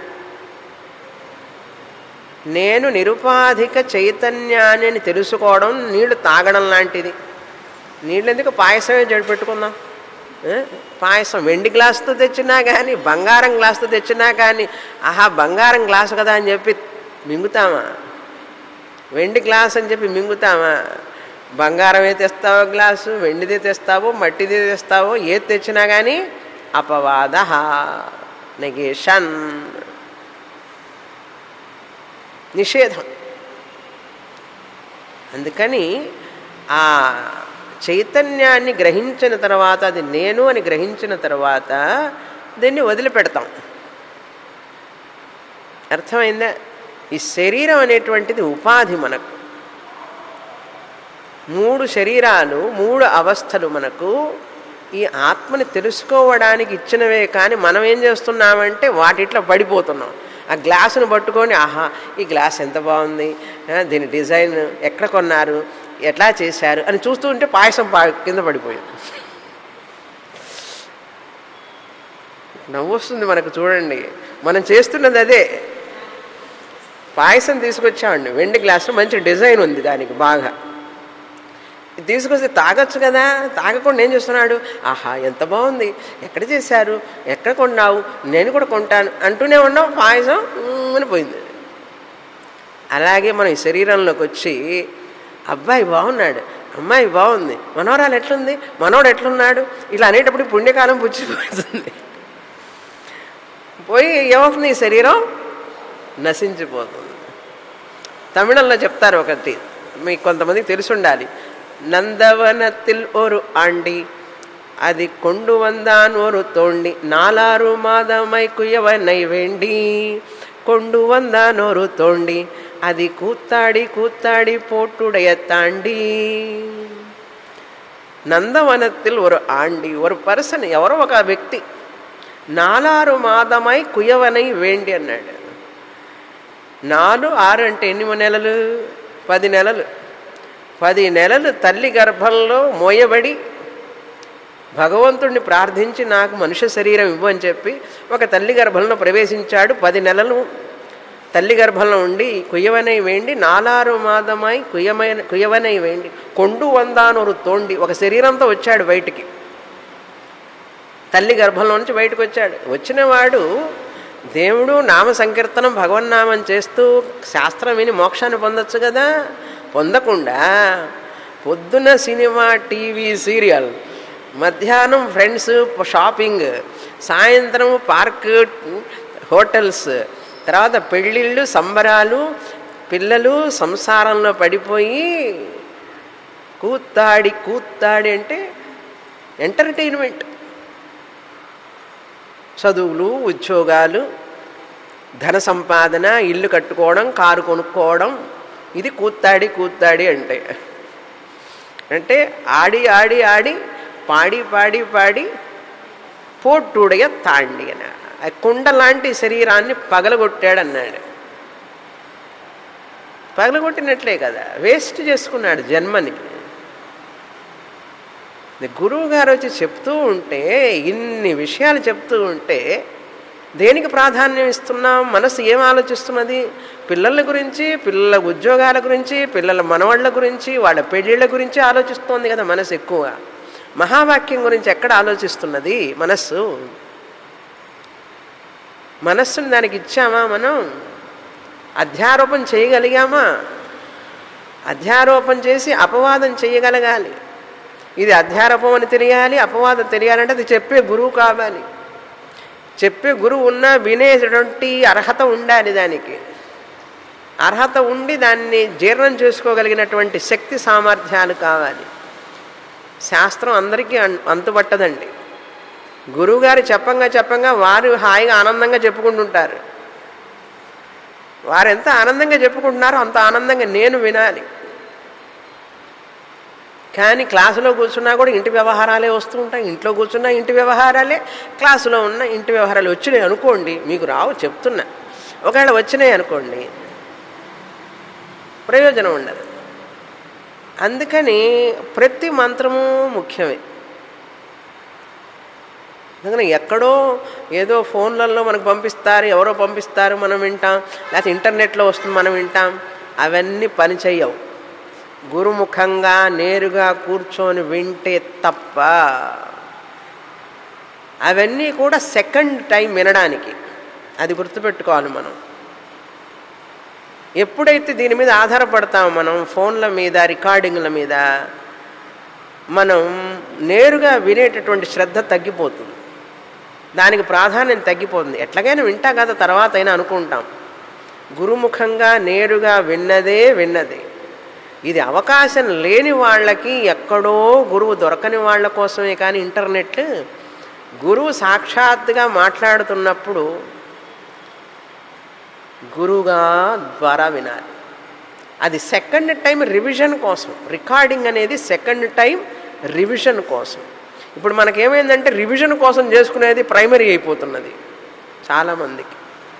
నేను నిరుపాధిక చైతన్యాన్ని తెలుసుకోవడం నీళ్లు తాగడం లాంటిది నీళ్ళు ఎందుకు పాయసమే జడి పెట్టుకుందాం పాయసం వెండి గ్లాసుతో తెచ్చినా కానీ బంగారం గ్లాసుతో తెచ్చినా కానీ ఆహా బంగారం గ్లాసు కదా అని చెప్పి మింగుతామా వెండి గ్లాస్ అని చెప్పి మింగుతామా బంగారమే తెస్తావో గ్లాసు వెండిదే తెస్తావో మట్టిదే తెస్తావో ఏది తెచ్చినా కానీ అపవాద నెగేషన్ నిషేధం అందుకని ఆ చైతన్యాన్ని గ్రహించిన తర్వాత అది నేను అని గ్రహించిన తర్వాత దీన్ని వదిలిపెడతాం అర్థమైందా ఈ శరీరం అనేటువంటిది ఉపాధి మనకు మూడు శరీరాలు మూడు అవస్థలు మనకు ఈ ఆత్మని తెలుసుకోవడానికి ఇచ్చినవే కానీ మనం ఏం చేస్తున్నామంటే వాటిట్లో పడిపోతున్నాం ఆ గ్లాసును పట్టుకొని ఆహా ఈ గ్లాస్ ఎంత బాగుంది ఆ, దీని డిజైన్ ఎక్కడ కొన్నారు ఎట్లా చేశారు అని చూస్తూ ఉంటే పాయసం పా కింద పడిపోయింది నవ్వు వస్తుంది మనకు చూడండి మనం చేస్తున్నది అదే పాయసం తీసుకొచ్చామండి వెండి గ్లాసులో మంచి డిజైన్ ఉంది దానికి బాగా ఇది తీసుకొస్తే తాగొచ్చు కదా తాగకుండా ఏం చేస్తున్నాడు ఆహా ఎంత బాగుంది ఎక్కడ చేశారు ఎక్కడ కొన్నావు నేను కూడా కొంటాను అంటూనే ఉన్నావు పాయసం ఉమ్ అని పోయింది అలాగే మనం ఈ శరీరంలోకి వచ్చి అబ్బాయి బాగున్నాడు అమ్మాయి బాగుంది మనోరాలు ఎట్లుంది మనోడు ఎట్లున్నాడు ఇలా అనేటప్పుడు పుణ్యకాలం పుచ్చిపోతుంది పోయి ఏమవుతుంది ఈ శరీరం నశించిపోతుంది తమిళంలో చెప్తారు ఒకటి మీకు కొంతమందికి తెలిసి ఉండాలి నందవనத்தில் ஒரு ஆண்டி అది கொண்டு வந்தான் ஒரு தோண்டி நாலாறு மாதமை குயவனை வேண்டி கொண்டு வந்தான் ஒரு தோண்டி అది కూத்தாడి కూத்தாడి పోట్టుடைய தாண்டி నందవనத்தில் ஒரு ఆండి ஒரு పర్సన్ ఎవరో ఒక వ్యక్తి నాలారు మాదమై కుయవనై వేండి అన్నాడు నాలుగు ఆరు అంటే ఎన్ని నెలలు పది నెలలు పది నెలలు తల్లి గర్భంలో మోయబడి భగవంతుడిని ప్రార్థించి నాకు మనుష్య శరీరం ఇవ్వు అని చెప్పి ఒక తల్లి గర్భంలో ప్రవేశించాడు పది నెలలు తల్లి గర్భంలో ఉండి కుయవనై వేండి నాలారు మాదమై కుయమైన కుయవనై వేండి కొండు వందానొరు తోండి ఒక శరీరంతో వచ్చాడు బయటికి తల్లి గర్భంలో నుంచి బయటకు వచ్చాడు వచ్చినవాడు దేవుడు నామ సంకీర్తనం భగవన్నామం చేస్తూ శాస్త్రం విని మోక్షాన్ని పొందొచ్చు కదా పొందకుండా పొద్దున సినిమా టీవీ సీరియల్ మధ్యాహ్నం ఫ్రెండ్స్ షాపింగ్ సాయంత్రం పార్క్ హోటల్స్ తర్వాత పెళ్ళిళ్ళు సంబరాలు పిల్లలు సంసారంలో పడిపోయి కూత్తాడి కూత్తాడి అంటే ఎంటర్టైన్మెంట్ చదువులు ఉద్యోగాలు ధన సంపాదన ఇల్లు కట్టుకోవడం కారు కొనుక్కోవడం ఇది కూత్తాడి కూత్తాడి అంటే అంటే ఆడి ఆడి ఆడి పాడి పాడి పాడి పోట్టుడయ తాండి అని ఆ కుండ లాంటి శరీరాన్ని పగలగొట్టాడు అన్నాడు పగలగొట్టినట్లే కదా వేస్ట్ చేసుకున్నాడు జన్మని గురువు గారు వచ్చి చెప్తూ ఉంటే ఇన్ని విషయాలు చెప్తూ ఉంటే దేనికి ప్రాధాన్యం ఇస్తున్నాం మనసు ఏం ఆలోచిస్తున్నది పిల్లల గురించి పిల్లల ఉద్యోగాల గురించి పిల్లల మనవాళ్ళ గురించి వాళ్ళ పెళ్ళిళ్ళ గురించి ఆలోచిస్తోంది కదా మనసు ఎక్కువ మహావాక్యం గురించి ఎక్కడ ఆలోచిస్తున్నది మనస్సు మనస్సుని దానికి ఇచ్చామా మనం అధ్యారోపణ చేయగలిగామా అధ్యారోపణ చేసి అపవాదం చేయగలగాలి ఇది అధ్యారోపం అని తెలియాలి అపవాదం తెలియాలంటే అది చెప్పే గురువు కావాలి చెప్పే గురువు ఉన్నా వినేటువంటి అర్హత ఉండాలి దానికి అర్హత ఉండి దాన్ని జీర్ణం చేసుకోగలిగినటువంటి శక్తి సామర్థ్యాలు కావాలి శాస్త్రం అందరికీ అన్- అంతుపట్టదండి గురువుగారు చెప్పంగా చెప్పంగా వారు హాయిగా ఆనందంగా చెప్పుకుంటుంటారు వారు ఎంత ఆనందంగా చెప్పుకుంటున్నారో అంత ఆనందంగా నేను వినాలి కానీ క్లాసులో కూర్చున్నా కూడా ఇంటి వ్యవహారాలే వస్తూ ఉంటాయి ఇంట్లో కూర్చున్నా ఇంటి వ్యవహారాలే క్లాసులో ఉన్న ఇంటి వ్యవహారాలు వచ్చినాయి అనుకోండి మీకు రావు చెప్తున్నా ఒకవేళ వచ్చినాయి అనుకోండి ప్రయోజనం ఉండదు అందుకని ప్రతి మంత్రము ముఖ్యమే అందుకని ఎక్కడో ఏదో ఫోన్లలో మనకు పంపిస్తారు ఎవరో పంపిస్తారు మనం వింటాం లేకపోతే ఇంటర్నెట్లో వస్తుంది మనం వింటాం అవన్నీ పని చెయ్యవు గురుముఖంగా నేరుగా కూర్చొని వింటే తప్ప అవన్నీ కూడా సెకండ్ టైం వినడానికి అది గుర్తుపెట్టుకోవాలి మనం ఎప్పుడైతే దీని మీద ఆధారపడతామో మనం ఫోన్ల మీద రికార్డింగ్ల మీద మనం నేరుగా వినేటటువంటి శ్రద్ధ తగ్గిపోతుంది దానికి ప్రాధాన్యం తగ్గిపోతుంది ఎట్లాగైనా వింటా కదా తర్వాత అయినా అనుకుంటాం గురుముఖంగా నేరుగా విన్నదే విన్నదే ఇది అవకాశం లేని వాళ్ళకి ఎక్కడో గురువు దొరకని వాళ్ళ కోసమే కానీ ఇంటర్నెట్ గురువు సాక్షాత్తుగా మాట్లాడుతున్నప్పుడు గురువుగా ద్వారా వినాలి అది సెకండ్ టైం రివిజన్ కోసం రికార్డింగ్ అనేది సెకండ్ టైం రివిజన్ కోసం ఇప్పుడు మనకేమైందంటే రివిజన్ కోసం చేసుకునేది ప్రైమరీ అయిపోతున్నది చాలామందికి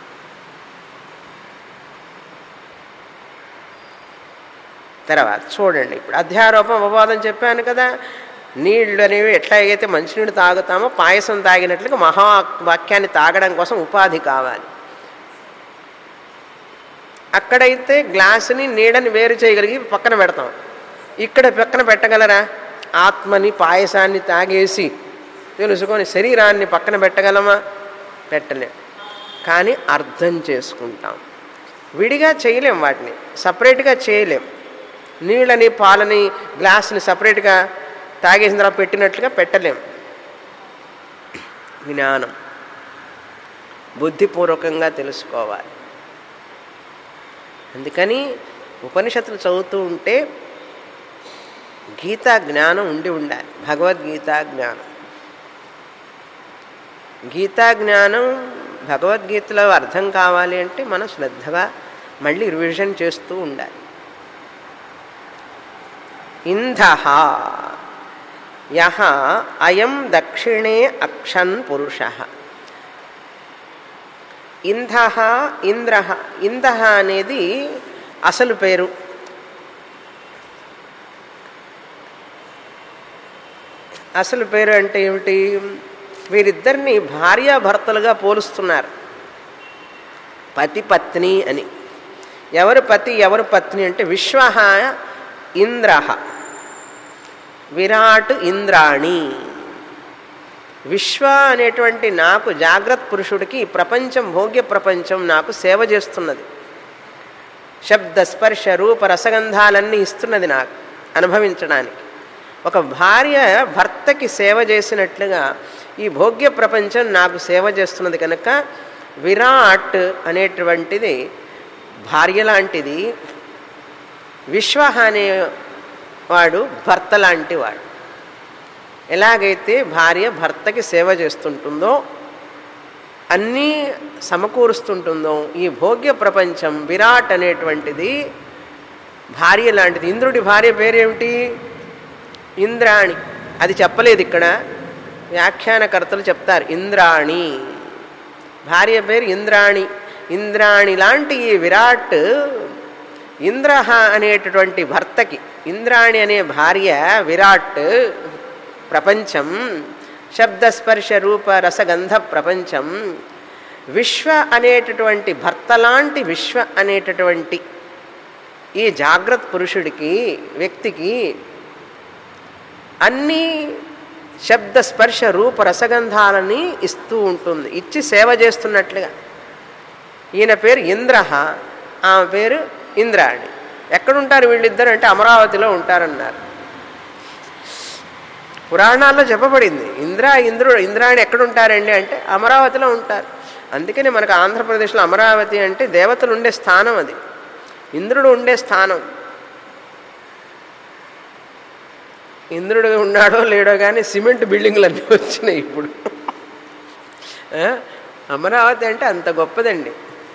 తర్వాత చూడండి ఇప్పుడు అధ్యారోపం అపవాదం చెప్పాను కదా నీళ్ళు అనేవి ఎట్లాగైతే మంచినీళ్ళు తాగుతామో పాయసం తాగినట్లుగా మహావాక్యాన్ని తాగడం కోసం ఉపాధి కావాలి అక్కడైతే గ్లాసుని నీడని వేరు చేయగలిగి పక్కన పెడతాం ఇక్కడ పక్కన పెట్టగలరా ఆత్మని పాయసాన్ని తాగేసి తెలుసుకొని శరీరాన్ని పక్కన పెట్టగలమా పెట్టలేం కానీ అర్థం చేసుకుంటాం విడిగా చేయలేం వాటిని సపరేట్గా చేయలేం నీళ్ళని పాలని గ్లాస్ని సపరేట్గా తాగేసిన తర్వాత పెట్టినట్లుగా పెట్టలేం జ్ఞానం బుద్ధిపూర్వకంగా తెలుసుకోవాలి అందుకని ఉపనిషత్తులు చదువుతూ ఉంటే గీతా జ్ఞానం ఉండి ఉండాలి భగవద్గీతా జ్ఞానం గీతా జ్ఞానం భగవద్గీతలో అర్థం కావాలి అంటే మనం శ్రద్ధగా మళ్ళీ రివిజన్ చేస్తూ ఉండాలి ఇంధ యహ అయం దక్షిణే అక్షన్ పురుష ఇంధ ఇంద్ర ఇంధ అనేది అసలు పేరు అసలు పేరు అంటే ఏమిటి వీరిద్దరిని భార్యాభర్తలుగా పోలుస్తున్నారు పతి పత్ని అని ఎవరు పతి ఎవరు పత్ని అంటే విశ్వ ఇంద్ర విరాట్ ఇంద్రాణి విశ్వ అనేటువంటి నాకు జాగ్రత్త పురుషుడికి ఈ ప్రపంచం భోగ్య ప్రపంచం నాకు సేవ చేస్తున్నది శబ్ద స్పర్శ రూప రసగంధాలన్నీ ఇస్తున్నది నాకు అనుభవించడానికి ఒక భార్య భర్తకి సేవ చేసినట్లుగా ఈ భోగ్య ప్రపంచం నాకు సేవ చేస్తున్నది కనుక విరాట్ అనేటువంటిది భార్య లాంటిది విశ్వ అనేవాడు భర్త లాంటి వాడు ఎలాగైతే భార్య భర్తకి సేవ చేస్తుంటుందో అన్నీ సమకూరుస్తుంటుందో ఈ భోగ్య ప్రపంచం విరాట్ అనేటువంటిది భార్య లాంటిది ఇంద్రుడి భార్య పేరేమిటి ఇంద్రాణి అది చెప్పలేదు ఇక్కడ వ్యాఖ్యానకర్తలు చెప్తారు ఇంద్రాణి భార్య పేరు ఇంద్రాణి ఇంద్రాణి లాంటి ఈ విరాట్ ఇంద్ర అనేటటువంటి భర్తకి ఇంద్రాణి అనే భార్య విరాట్ ప్రపంచం శబ్దస్పర్శ రూప రసగంధ ప్రపంచం విశ్వ అనేటటువంటి భర్త లాంటి విశ్వ అనేటటువంటి ఈ జాగ్రత్త పురుషుడికి వ్యక్తికి అన్నీ శబ్ద స్పర్శ రూప రసగంధాలని ఇస్తూ ఉంటుంది ఇచ్చి సేవ చేస్తున్నట్లుగా ఈయన పేరు ఇంద్ర ఆమె పేరు ఇంద్రాణి ఎక్కడుంటారు వీళ్ళిద్దరు అంటే అమరావతిలో ఉంటారన్నారు పురాణాల్లో చెప్పబడింది ఇంద్ర ఇంద్రుడు ఇంద్రాణి ఎక్కడుంటారండి అంటే అమరావతిలో ఉంటారు అందుకని మనకు ఆంధ్రప్రదేశ్లో అమరావతి అంటే దేవతలు ఉండే స్థానం అది ఇంద్రుడు ఉండే స్థానం ఇంద్రుడు ఉన్నాడో లేడో కానీ సిమెంట్ బిల్డింగ్లు అన్నీ వచ్చినాయి ఇప్పుడు అమరావతి అంటే అంత గొప్పదండి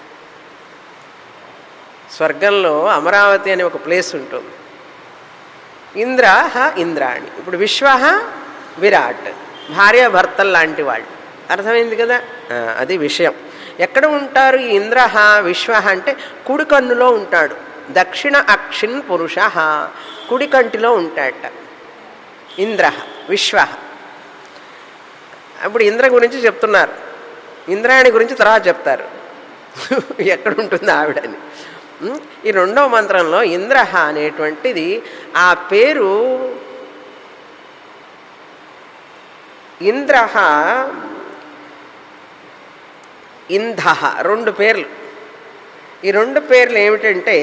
స్వర్గంలో అమరావతి అనే ఒక ప్లేస్ ఉంటుంది ఇంద్ర ఇంద్రాణి ఇప్పుడు విశ్వ విరాట్ భార్య భర్తలు లాంటి వాళ్ళు అర్థమైంది కదా అది విషయం ఎక్కడ ఉంటారు ఈ ఇంద్ర విశ్వ అంటే కుడి కన్నులో ఉంటాడు దక్షిణ అక్షిన్ పురుష కుడి కంటిలో ఉంటాడట ఇంద్ర విశ్వ అప్పుడు ఇంద్ర గురించి చెప్తున్నారు ఇంద్రాయణి గురించి తర్వాత చెప్తారు ఎక్కడ ఉంటుంది ఆవిడని ఈ రెండవ మంత్రంలో ఇంద్ర అనేటువంటిది ఆ పేరు ఇంద్ర ఇంధ రెండు పేర్లు ఈ రెండు పేర్లు ఏమిటంటే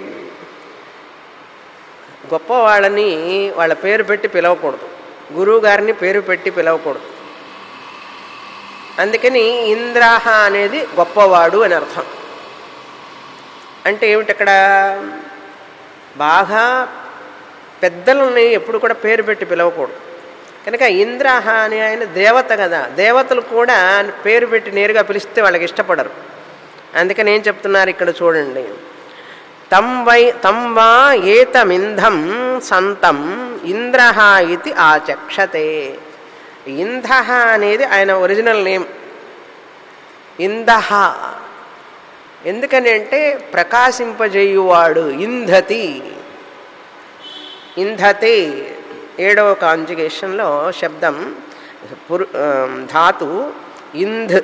గొప్పవాళ్ళని వాళ్ళ పేరు పెట్టి పిలవకూడదు గురువు గారిని పేరు పెట్టి పిలవకూడదు అందుకని ఇంద్రాహ అనేది గొప్పవాడు అని అర్థం అంటే ఏమిటి అక్కడ బాగా పెద్దలని ఎప్పుడు కూడా పేరు పెట్టి పిలవకూడదు కనుక ఇంద్రాహ అని ఆయన దేవత కదా దేవతలు కూడా పేరు పెట్టి నేరుగా పిలిస్తే వాళ్ళకి ఇష్టపడరు అందుకని ఏం చెప్తున్నారు ఇక్కడ చూడండి తం వై తం వా ఏతమింధం సంతం ఇంద్ర ఇది ఆచక్షతే ఇంధ అనేది ఆయన ఒరిజినల్ నేమ్ ఇందహ ఎందుకని అంటే ప్రకాశింపజేయువాడు ఇంధతి ఇంధతే ఏడవ కాంజుగేషన్లో శబ్దం పురు ధాతు ఇంధ్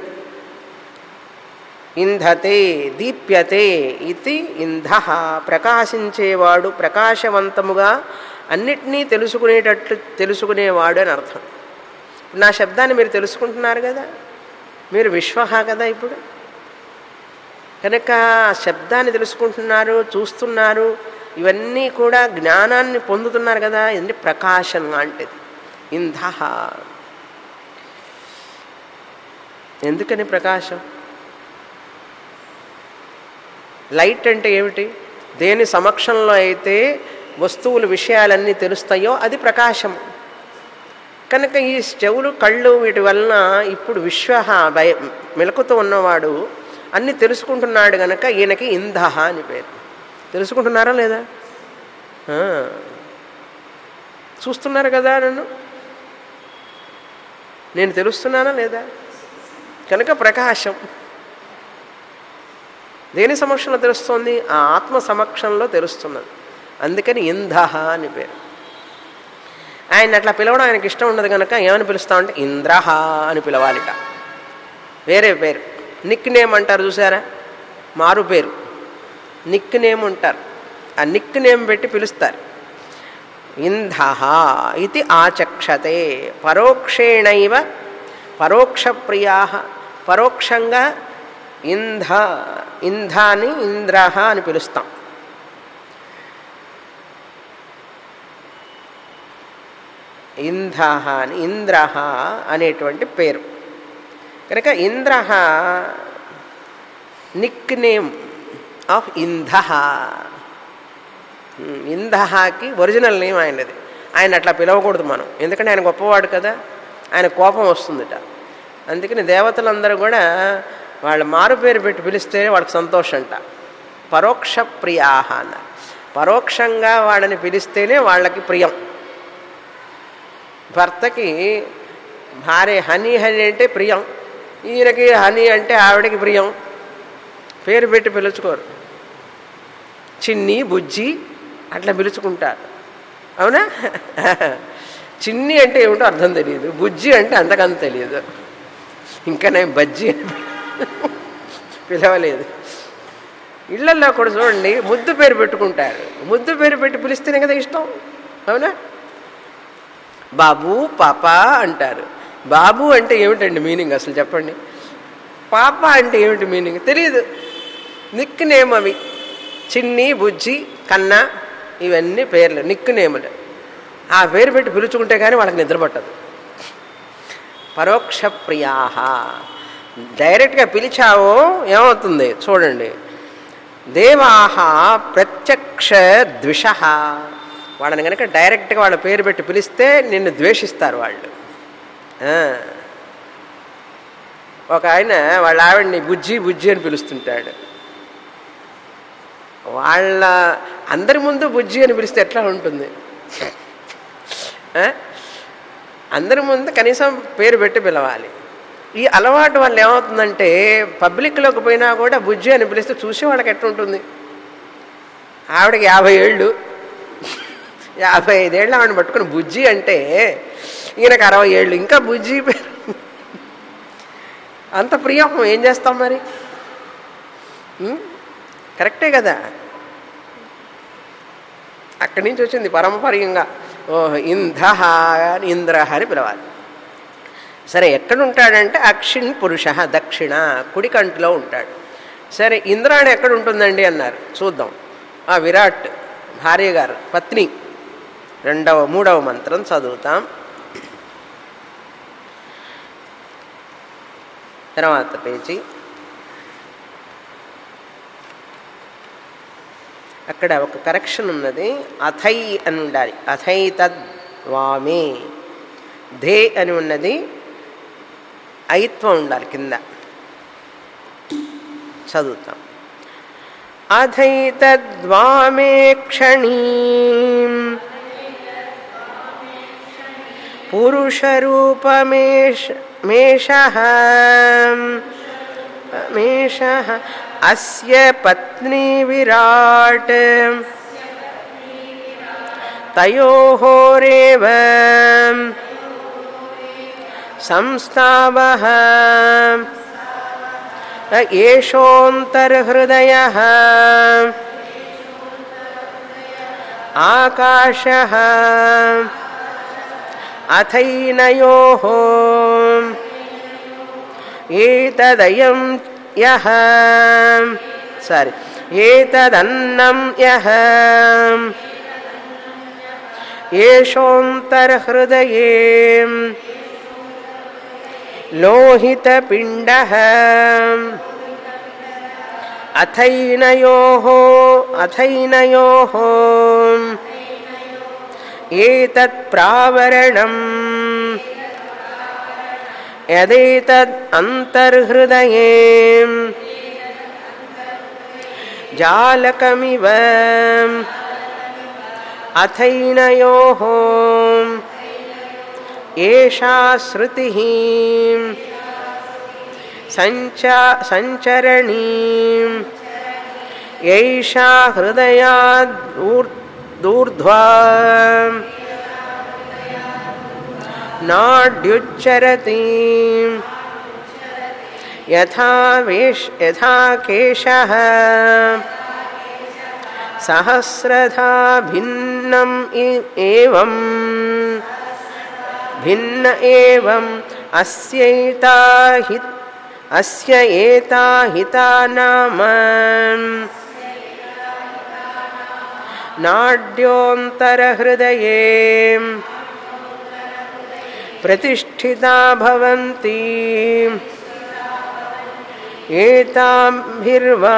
ఇంధతే దీప్యతే ఇది ఇంధ ప్రకాశించేవాడు ప్రకాశవంతముగా అన్నిటినీ తెలుసుకునేటట్లు తెలుసుకునేవాడు అని అర్థం నా శబ్దాన్ని మీరు తెలుసుకుంటున్నారు కదా మీరు విశ్వహ కదా ఇప్పుడు కనుక శబ్దాన్ని తెలుసుకుంటున్నారు చూస్తున్నారు ఇవన్నీ కూడా జ్ఞానాన్ని పొందుతున్నారు కదా ఇది ప్రకాశం లాంటిది ఇంధ ఎందుకని ప్రకాశం లైట్ అంటే ఏమిటి దేని సమక్షంలో అయితే వస్తువులు విషయాలన్నీ తెలుస్తాయో అది ప్రకాశం కనుక ఈ చెవులు కళ్ళు వీటి వలన ఇప్పుడు విశ్వ భయ మెలకుతూ ఉన్నవాడు అన్ని తెలుసుకుంటున్నాడు గనక ఈయనకి ఇంధహ అని పేరు తెలుసుకుంటున్నారా లేదా చూస్తున్నారు కదా నన్ను నేను తెలుస్తున్నానా లేదా కనుక ప్రకాశం దేని సమక్షంలో తెలుస్తోంది ఆ ఆత్మ సమక్షంలో తెలుస్తున్నది అందుకని ఇంధహ అని పేరు ఆయన అట్లా పిలవడం ఆయనకి ఇష్టం ఉండదు కనుక ఏమని పిలుస్తామంటే ఇంద్రహ అని పిలవాలిట వేరే పేరు నిక్ నేమ్ అంటారు చూసారా మారు పేరు నిక్ నేమ్ ఉంటారు ఆ నిక్ నేమ్ పెట్టి పిలుస్తారు ఇంధ ఇది ఆచక్షతే పరోక్షేణైవ పరోక్ష ప్రియా పరోక్షంగా ఇంధ ఇంధాని ఇంద్రహ అని పిలుస్తాం ఇంధ అని ఇంద్రహ అనేటువంటి పేరు కనుక Indraha nick name of Indha ఇంధహకి ఒరిజినల్ నేమ్ ఆయనది ఆయన అట్లా పిలవకూడదు మనం ఎందుకంటే ఆయన గొప్పవాడు కదా ఆయన కోపం వస్తుందిట అందుకని దేవతలందరూ కూడా వాళ్ళ మారు పేరు పెట్టి పిలిస్తే వాళ్ళకి సంతోషంట పరోక్ష ప్రియాహ అన్నారు పరోక్షంగా వాళ్ళని పిలిస్తేనే వాళ్ళకి ప్రియం భర్తకి భార్య హనీ హనీ అంటే ప్రియం ఈయనకి హనీ అంటే ఆవిడకి ప్రియం పేరు పెట్టి పిలుచుకోరు చిన్ని బుజ్జి అట్లా పిలుచుకుంటారు అవునా చిన్ని అంటే ఏమిటో అర్థం తెలియదు బుజ్జి అంటే అంతకంత తెలియదు ఇంకా నేను బజ్జి అని పిలవలేదు ఇళ్లల్లో కూడా చూడండి ముద్దు పేరు పెట్టుకుంటారు ముద్దు పేరు పెట్టి పిలిస్తేనే కదా ఇష్టం అవునా బాబు పాప అంటారు బాబు అంటే ఏమిటండి మీనింగ్ అసలు చెప్పండి పాప అంటే ఏమిటి మీనింగ్ తెలియదు నిక్ నేమ్ అవి చిన్ని బుజ్జి కన్న ఇవన్నీ పేర్లు నిక్ నేములు ఆ పేరు పెట్టి పిలుచుకుంటే కానీ వాళ్ళకి నిద్ర పట్టదు పరోక్ష ప్రియాహ డైరెక్ట్గా పిలిచావో ఏమవుతుంది చూడండి దేవాహ ప్రత్యక్ష ద్విష వాళ్ళని కనుక డైరెక్ట్గా వాళ్ళ పేరు పెట్టి పిలిస్తే నిన్ను ద్వేషిస్తారు వాళ్ళు ఒక ఆయన వాళ్ళ ఆవిడ్ని బుజ్జి బుజ్జి అని పిలుస్తుంటాడు వాళ్ళ అందరి ముందు బుజ్జి అని పిలిస్తే ఎట్లా ఉంటుంది అందరి ముందు కనీసం పేరు పెట్టి పిలవాలి ఈ అలవాటు వల్ల ఏమవుతుందంటే పబ్లిక్లోకి పోయినా కూడా బుజ్జి అని పిలిస్తే చూసే వాళ్ళకి ఎట్లుంటుంది ఆవిడకి యాభై ఏళ్ళు యాభై ఐదేళ్ళు ఆవిడని పట్టుకుని బుజ్జి అంటే ఈయనకు అరవై ఏళ్ళు ఇంకా బుజ్జి పేరు అంత ప్రియం ఏం చేస్తాం మరి కరెక్టే కదా అక్కడి నుంచి వచ్చింది పరమపర్యంగా ఓహ్ ఇంధ ఇంద్ర అని పిలవాలి సరే ఎక్కడ ఉంటాడంటే అక్షిణ్ పురుష దక్షిణ కుడి కంటిలో ఉంటాడు సరే ఇంద్రాణి ఎక్కడ ఉంటుందండి అన్నారు చూద్దాం ఆ విరాట్ భార్య గారు పత్ని రెండవ మూడవ మంత్రం చదువుతాం తర్వాత పేజీ అక్కడ ఒక కరెక్షన్ ఉన్నది అథై అని ఉండాలి అథై తద్వామే ధే అని ఉన్నది ఐత్వం ఉండాలి కింద చదువుతాం అథైతద్వామే క్షణీ పురుషరూపమేష మేష మేష అస్య పత్ని విరాట్ తయోరేవ సంస్థావ ఏషోంతర్హృదయ ఆకాశ అథైనయో ఏతదయం యహ సారీ ఏతదన్నం యహ ఏషోంతర్హృదయే లోహితపిండ అథైనయో అథైనయో ఏతత్ ప్రావరణం యదేతద్ అంతర్హృదయే జాలకమివ అథైనయో ఏషా శృతి సంచా సంచరణీ యైషా హృదయాదూర్ధ్వా నాడ్యుచ్చరతి యథా వేష్ యథా కేశः సహస్రధా భిన్నం ఏవం భిన్న ఏవం అస్యైతా హి అస్య ఏతా హితా నామ నాడ్యోంతరహృదయే ప్రతిష్ఠితా భవంతి ఏతాభిర్వా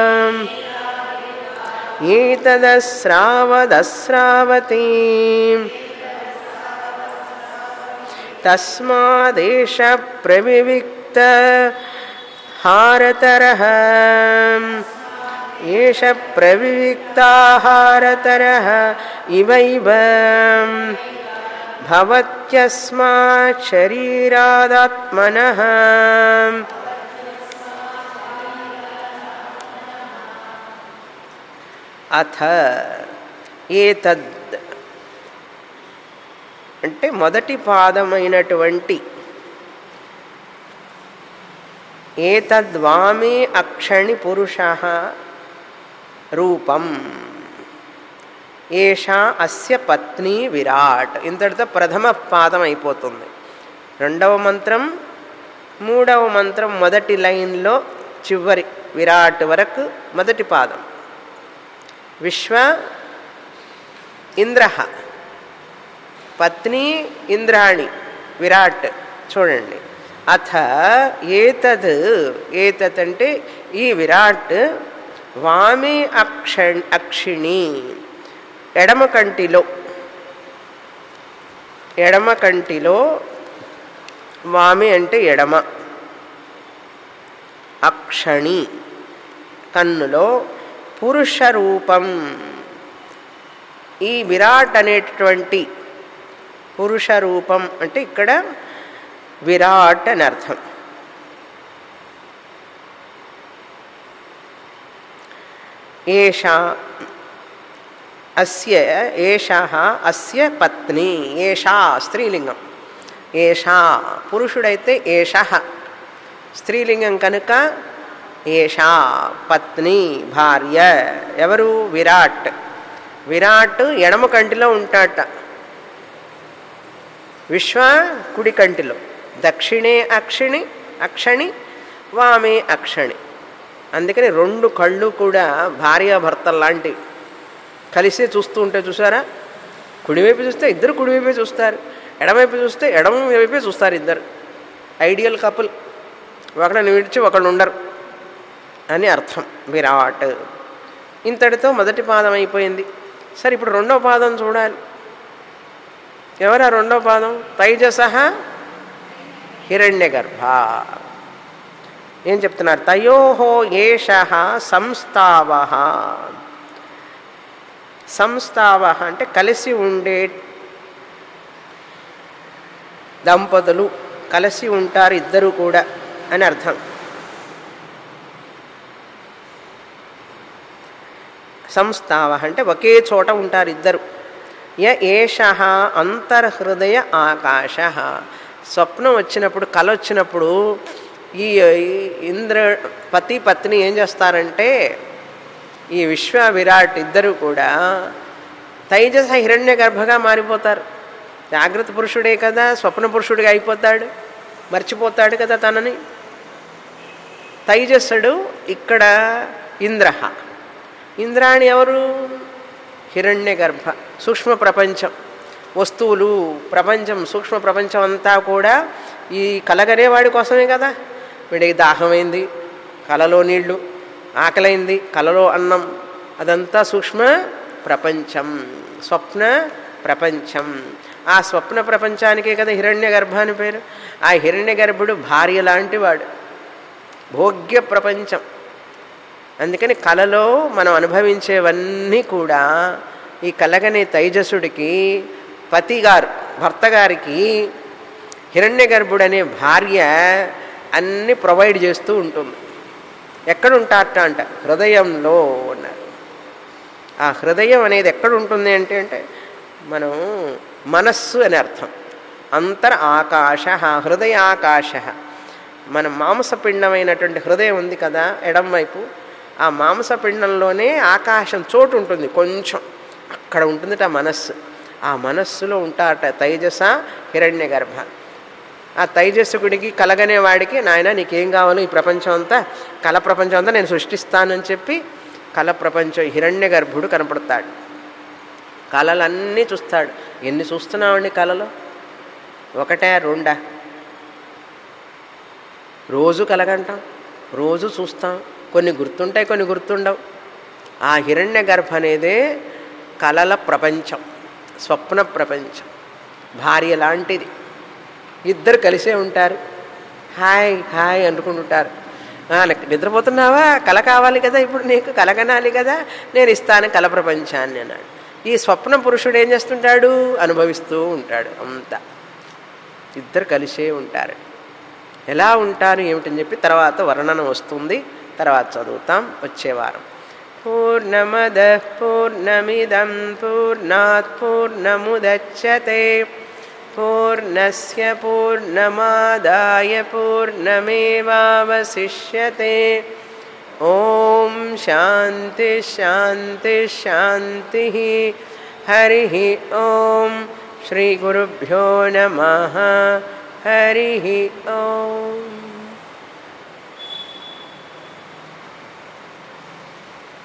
ఏతదస్రావదస్రావతి తస్మాదేశ ప్రవివిక్త హారతరః ఏష ప్రవివిక్తాహారతరः ఇవైవ భవత్యస్మాత్ శరీరాదాత్మనః అథ ఏతద్ అంటే మొదటి పాదమైనటువంటి ఏతద్వామే అక్షణి పురుష రూపం ఏషా అస్య పత్ని విరాట్ ఇంతటితో ప్రథమ పాదం అయిపోతుంది రెండవ మంత్రం మూడవ మంత్రం మొదటి లైన్లో చివరి విరాట్ వరకు మొదటి పాదం విశ్వ ఇంద్ర పత్ని ఇంద్రాణి విరాట్ చూడండి అథ ఏతద్ ఏతత్ అంటే ఈ విరాట్ వామి అక్ష అక్షిణి ఎడమ కంటిలో ఎడమ కంటిలో వామి అంటే ఎడమ అక్షణి కన్నులో పురుష రూపం ఈ విరాట్ అనేటటువంటి పురుష రూపం అంటే ఇక్కడ విరాట్ అని అర్థం ఏషా అస్య ఏషా అస్య పత్ని ఏషా స్త్రీలింగం ఏషా పురుషుడైతే ఏష స్త్రీలింగం కనుక ఏషా పత్ని భార్య ఎవరు విరాట్ విరాట్ ఎడమ కంటిలో ఉంటాట విశ్వ కుడి కంటిలో దక్షిణే అక్షిణి అక్షణి వామే అక్షణి అందుకని రెండు కళ్ళు కూడా భార్యాభర్తలు లాంటివి కలిసే చూస్తూ ఉంటే చూసారా కుడివైపు చూస్తే ఇద్దరు కుడివైపే చూస్తారు ఎడమవైపు చూస్తే ఎడమ వైపే చూస్తారు ఇద్దరు ఐడియల్ కపుల్ ఒకళ్ళని విడిచి ఒకళ్ళు ఉండరు అని అర్థం విరాట్ ఇంతటితో మొదటి పాదం అయిపోయింది సరే ఇప్పుడు రెండో పాదం చూడాలి ఎవరా రెండో పాదం తైజస హిరణ్య గర్భ ఏం చెప్తున్నారు తయోహో ఏష సంస్థావ సంస్థావ అంటే కలిసి ఉండే దంపతులు కలిసి ఉంటారు ఇద్దరు కూడా అని అర్థం సంస్థావ అంటే ఒకే చోట ఉంటారు ఇద్దరు య ఏష అంతర్హృదయ ఆకాశ స్వప్నం వచ్చినప్పుడు కల వచ్చినప్పుడు ఈ ఇంద్ర పతి పత్ని ఏం చేస్తారంటే ఈ విశ్వ విరాట్ ఇద్దరు కూడా తైజస హిరణ్య గర్భగా మారిపోతారు జాగ్రత్త పురుషుడే కదా స్వప్న పురుషుడిగా అయిపోతాడు మర్చిపోతాడు కదా తనని తైజస్సుడు ఇక్కడ ఇంద్ర ఇంద్రాణి ఎవరు హిరణ్య గర్భ సూక్ష్మ ప్రపంచం వస్తువులు ప్రపంచం సూక్ష్మ ప్రపంచం అంతా కూడా ఈ కలగనే వాడి కోసమే కదా వీడికి దాహమైంది కలలో నీళ్లు ఆకలైంది కలలో అన్నం అదంతా సూక్ష్మ ప్రపంచం స్వప్న ప్రపంచం ఆ స్వప్న ప్రపంచానికే కదా హిరణ్య గర్భ అని పేరు ఆ హిరణ్య గర్భుడు భార్య లాంటి వాడు భోగ్య ప్రపంచం అందుకని కలలో మనం అనుభవించేవన్నీ కూడా ఈ కలగనే తైజసుడికి పతిగారు భర్త గారికి హిరణ్య గర్భుడనే భార్య అన్ని ప్రొవైడ్ చేస్తూ ఉంటుంది ఎక్కడ ఉంటారట అంట హృదయంలో అన్నారు ఆ హృదయం అనేది ఎక్కడ ఉంటుంది అంటే అంటే మనం మనస్సు అని అర్థం అంతర్ ఆకాశ హృదయ ఆకాశ మన మాంసపిండమైనటువంటి హృదయం ఉంది కదా ఎడం వైపు ఆ మాంసపిండంలోనే ఆకాశం చోటు ఉంటుంది కొంచెం అక్కడ ఉంటుందిట మనస్సు ఆ మనస్సులో ఉంటారట తైజస హిరణ్య గర్భ ఆ తైజస్సుకుడికి కలగనే వాడికి నాయన నీకేం కావాలో ఈ ప్రపంచం అంతా కళ ప్రపంచం అంతా నేను సృష్టిస్తానని చెప్పి కళ ప్రపంచం హిరణ్య గర్భుడు కనపడతాడు కళలన్నీ చూస్తాడు ఎన్ని చూస్తున్నామండి కళలో ఒకటే రెండా రోజు కలగంటాం రోజు చూస్తాం కొన్ని గుర్తుంటాయి కొన్ని గుర్తుండవు ఆ హిరణ్య గర్భ అనేదే కలల ప్రపంచం స్వప్న ప్రపంచం భార్య లాంటిది ఇద్దరు కలిసే ఉంటారు హాయ్ హాయ్ అనుకుంటుంటారు నిద్రపోతున్నావా కల కావాలి కదా ఇప్పుడు నీకు కలగనాలి కదా నేను ఇస్తాను కల ప్రపంచాన్ని అన్నాడు ఈ స్వప్న పురుషుడు ఏం చేస్తుంటాడు అనుభవిస్తూ ఉంటాడు అంతా ఇద్దరు కలిసే ఉంటారు ఎలా ఉంటారు ఏమిటని చెప్పి తర్వాత వర్ణన వస్తుంది తర్వాత చదువుతాం వచ్చేవారం పూర్ణమద పూర్ణమిదం పూర్ణాత్ పూర్ణముదచ్చతే పూర్ణస్య పూర్ణమాదాయ పూర్ణమేవావశిష్యతే ఓం శాంతి శాంతి శాంతి హరి ఓం శ్రీ గురుభ్యో నమ హరి ఓం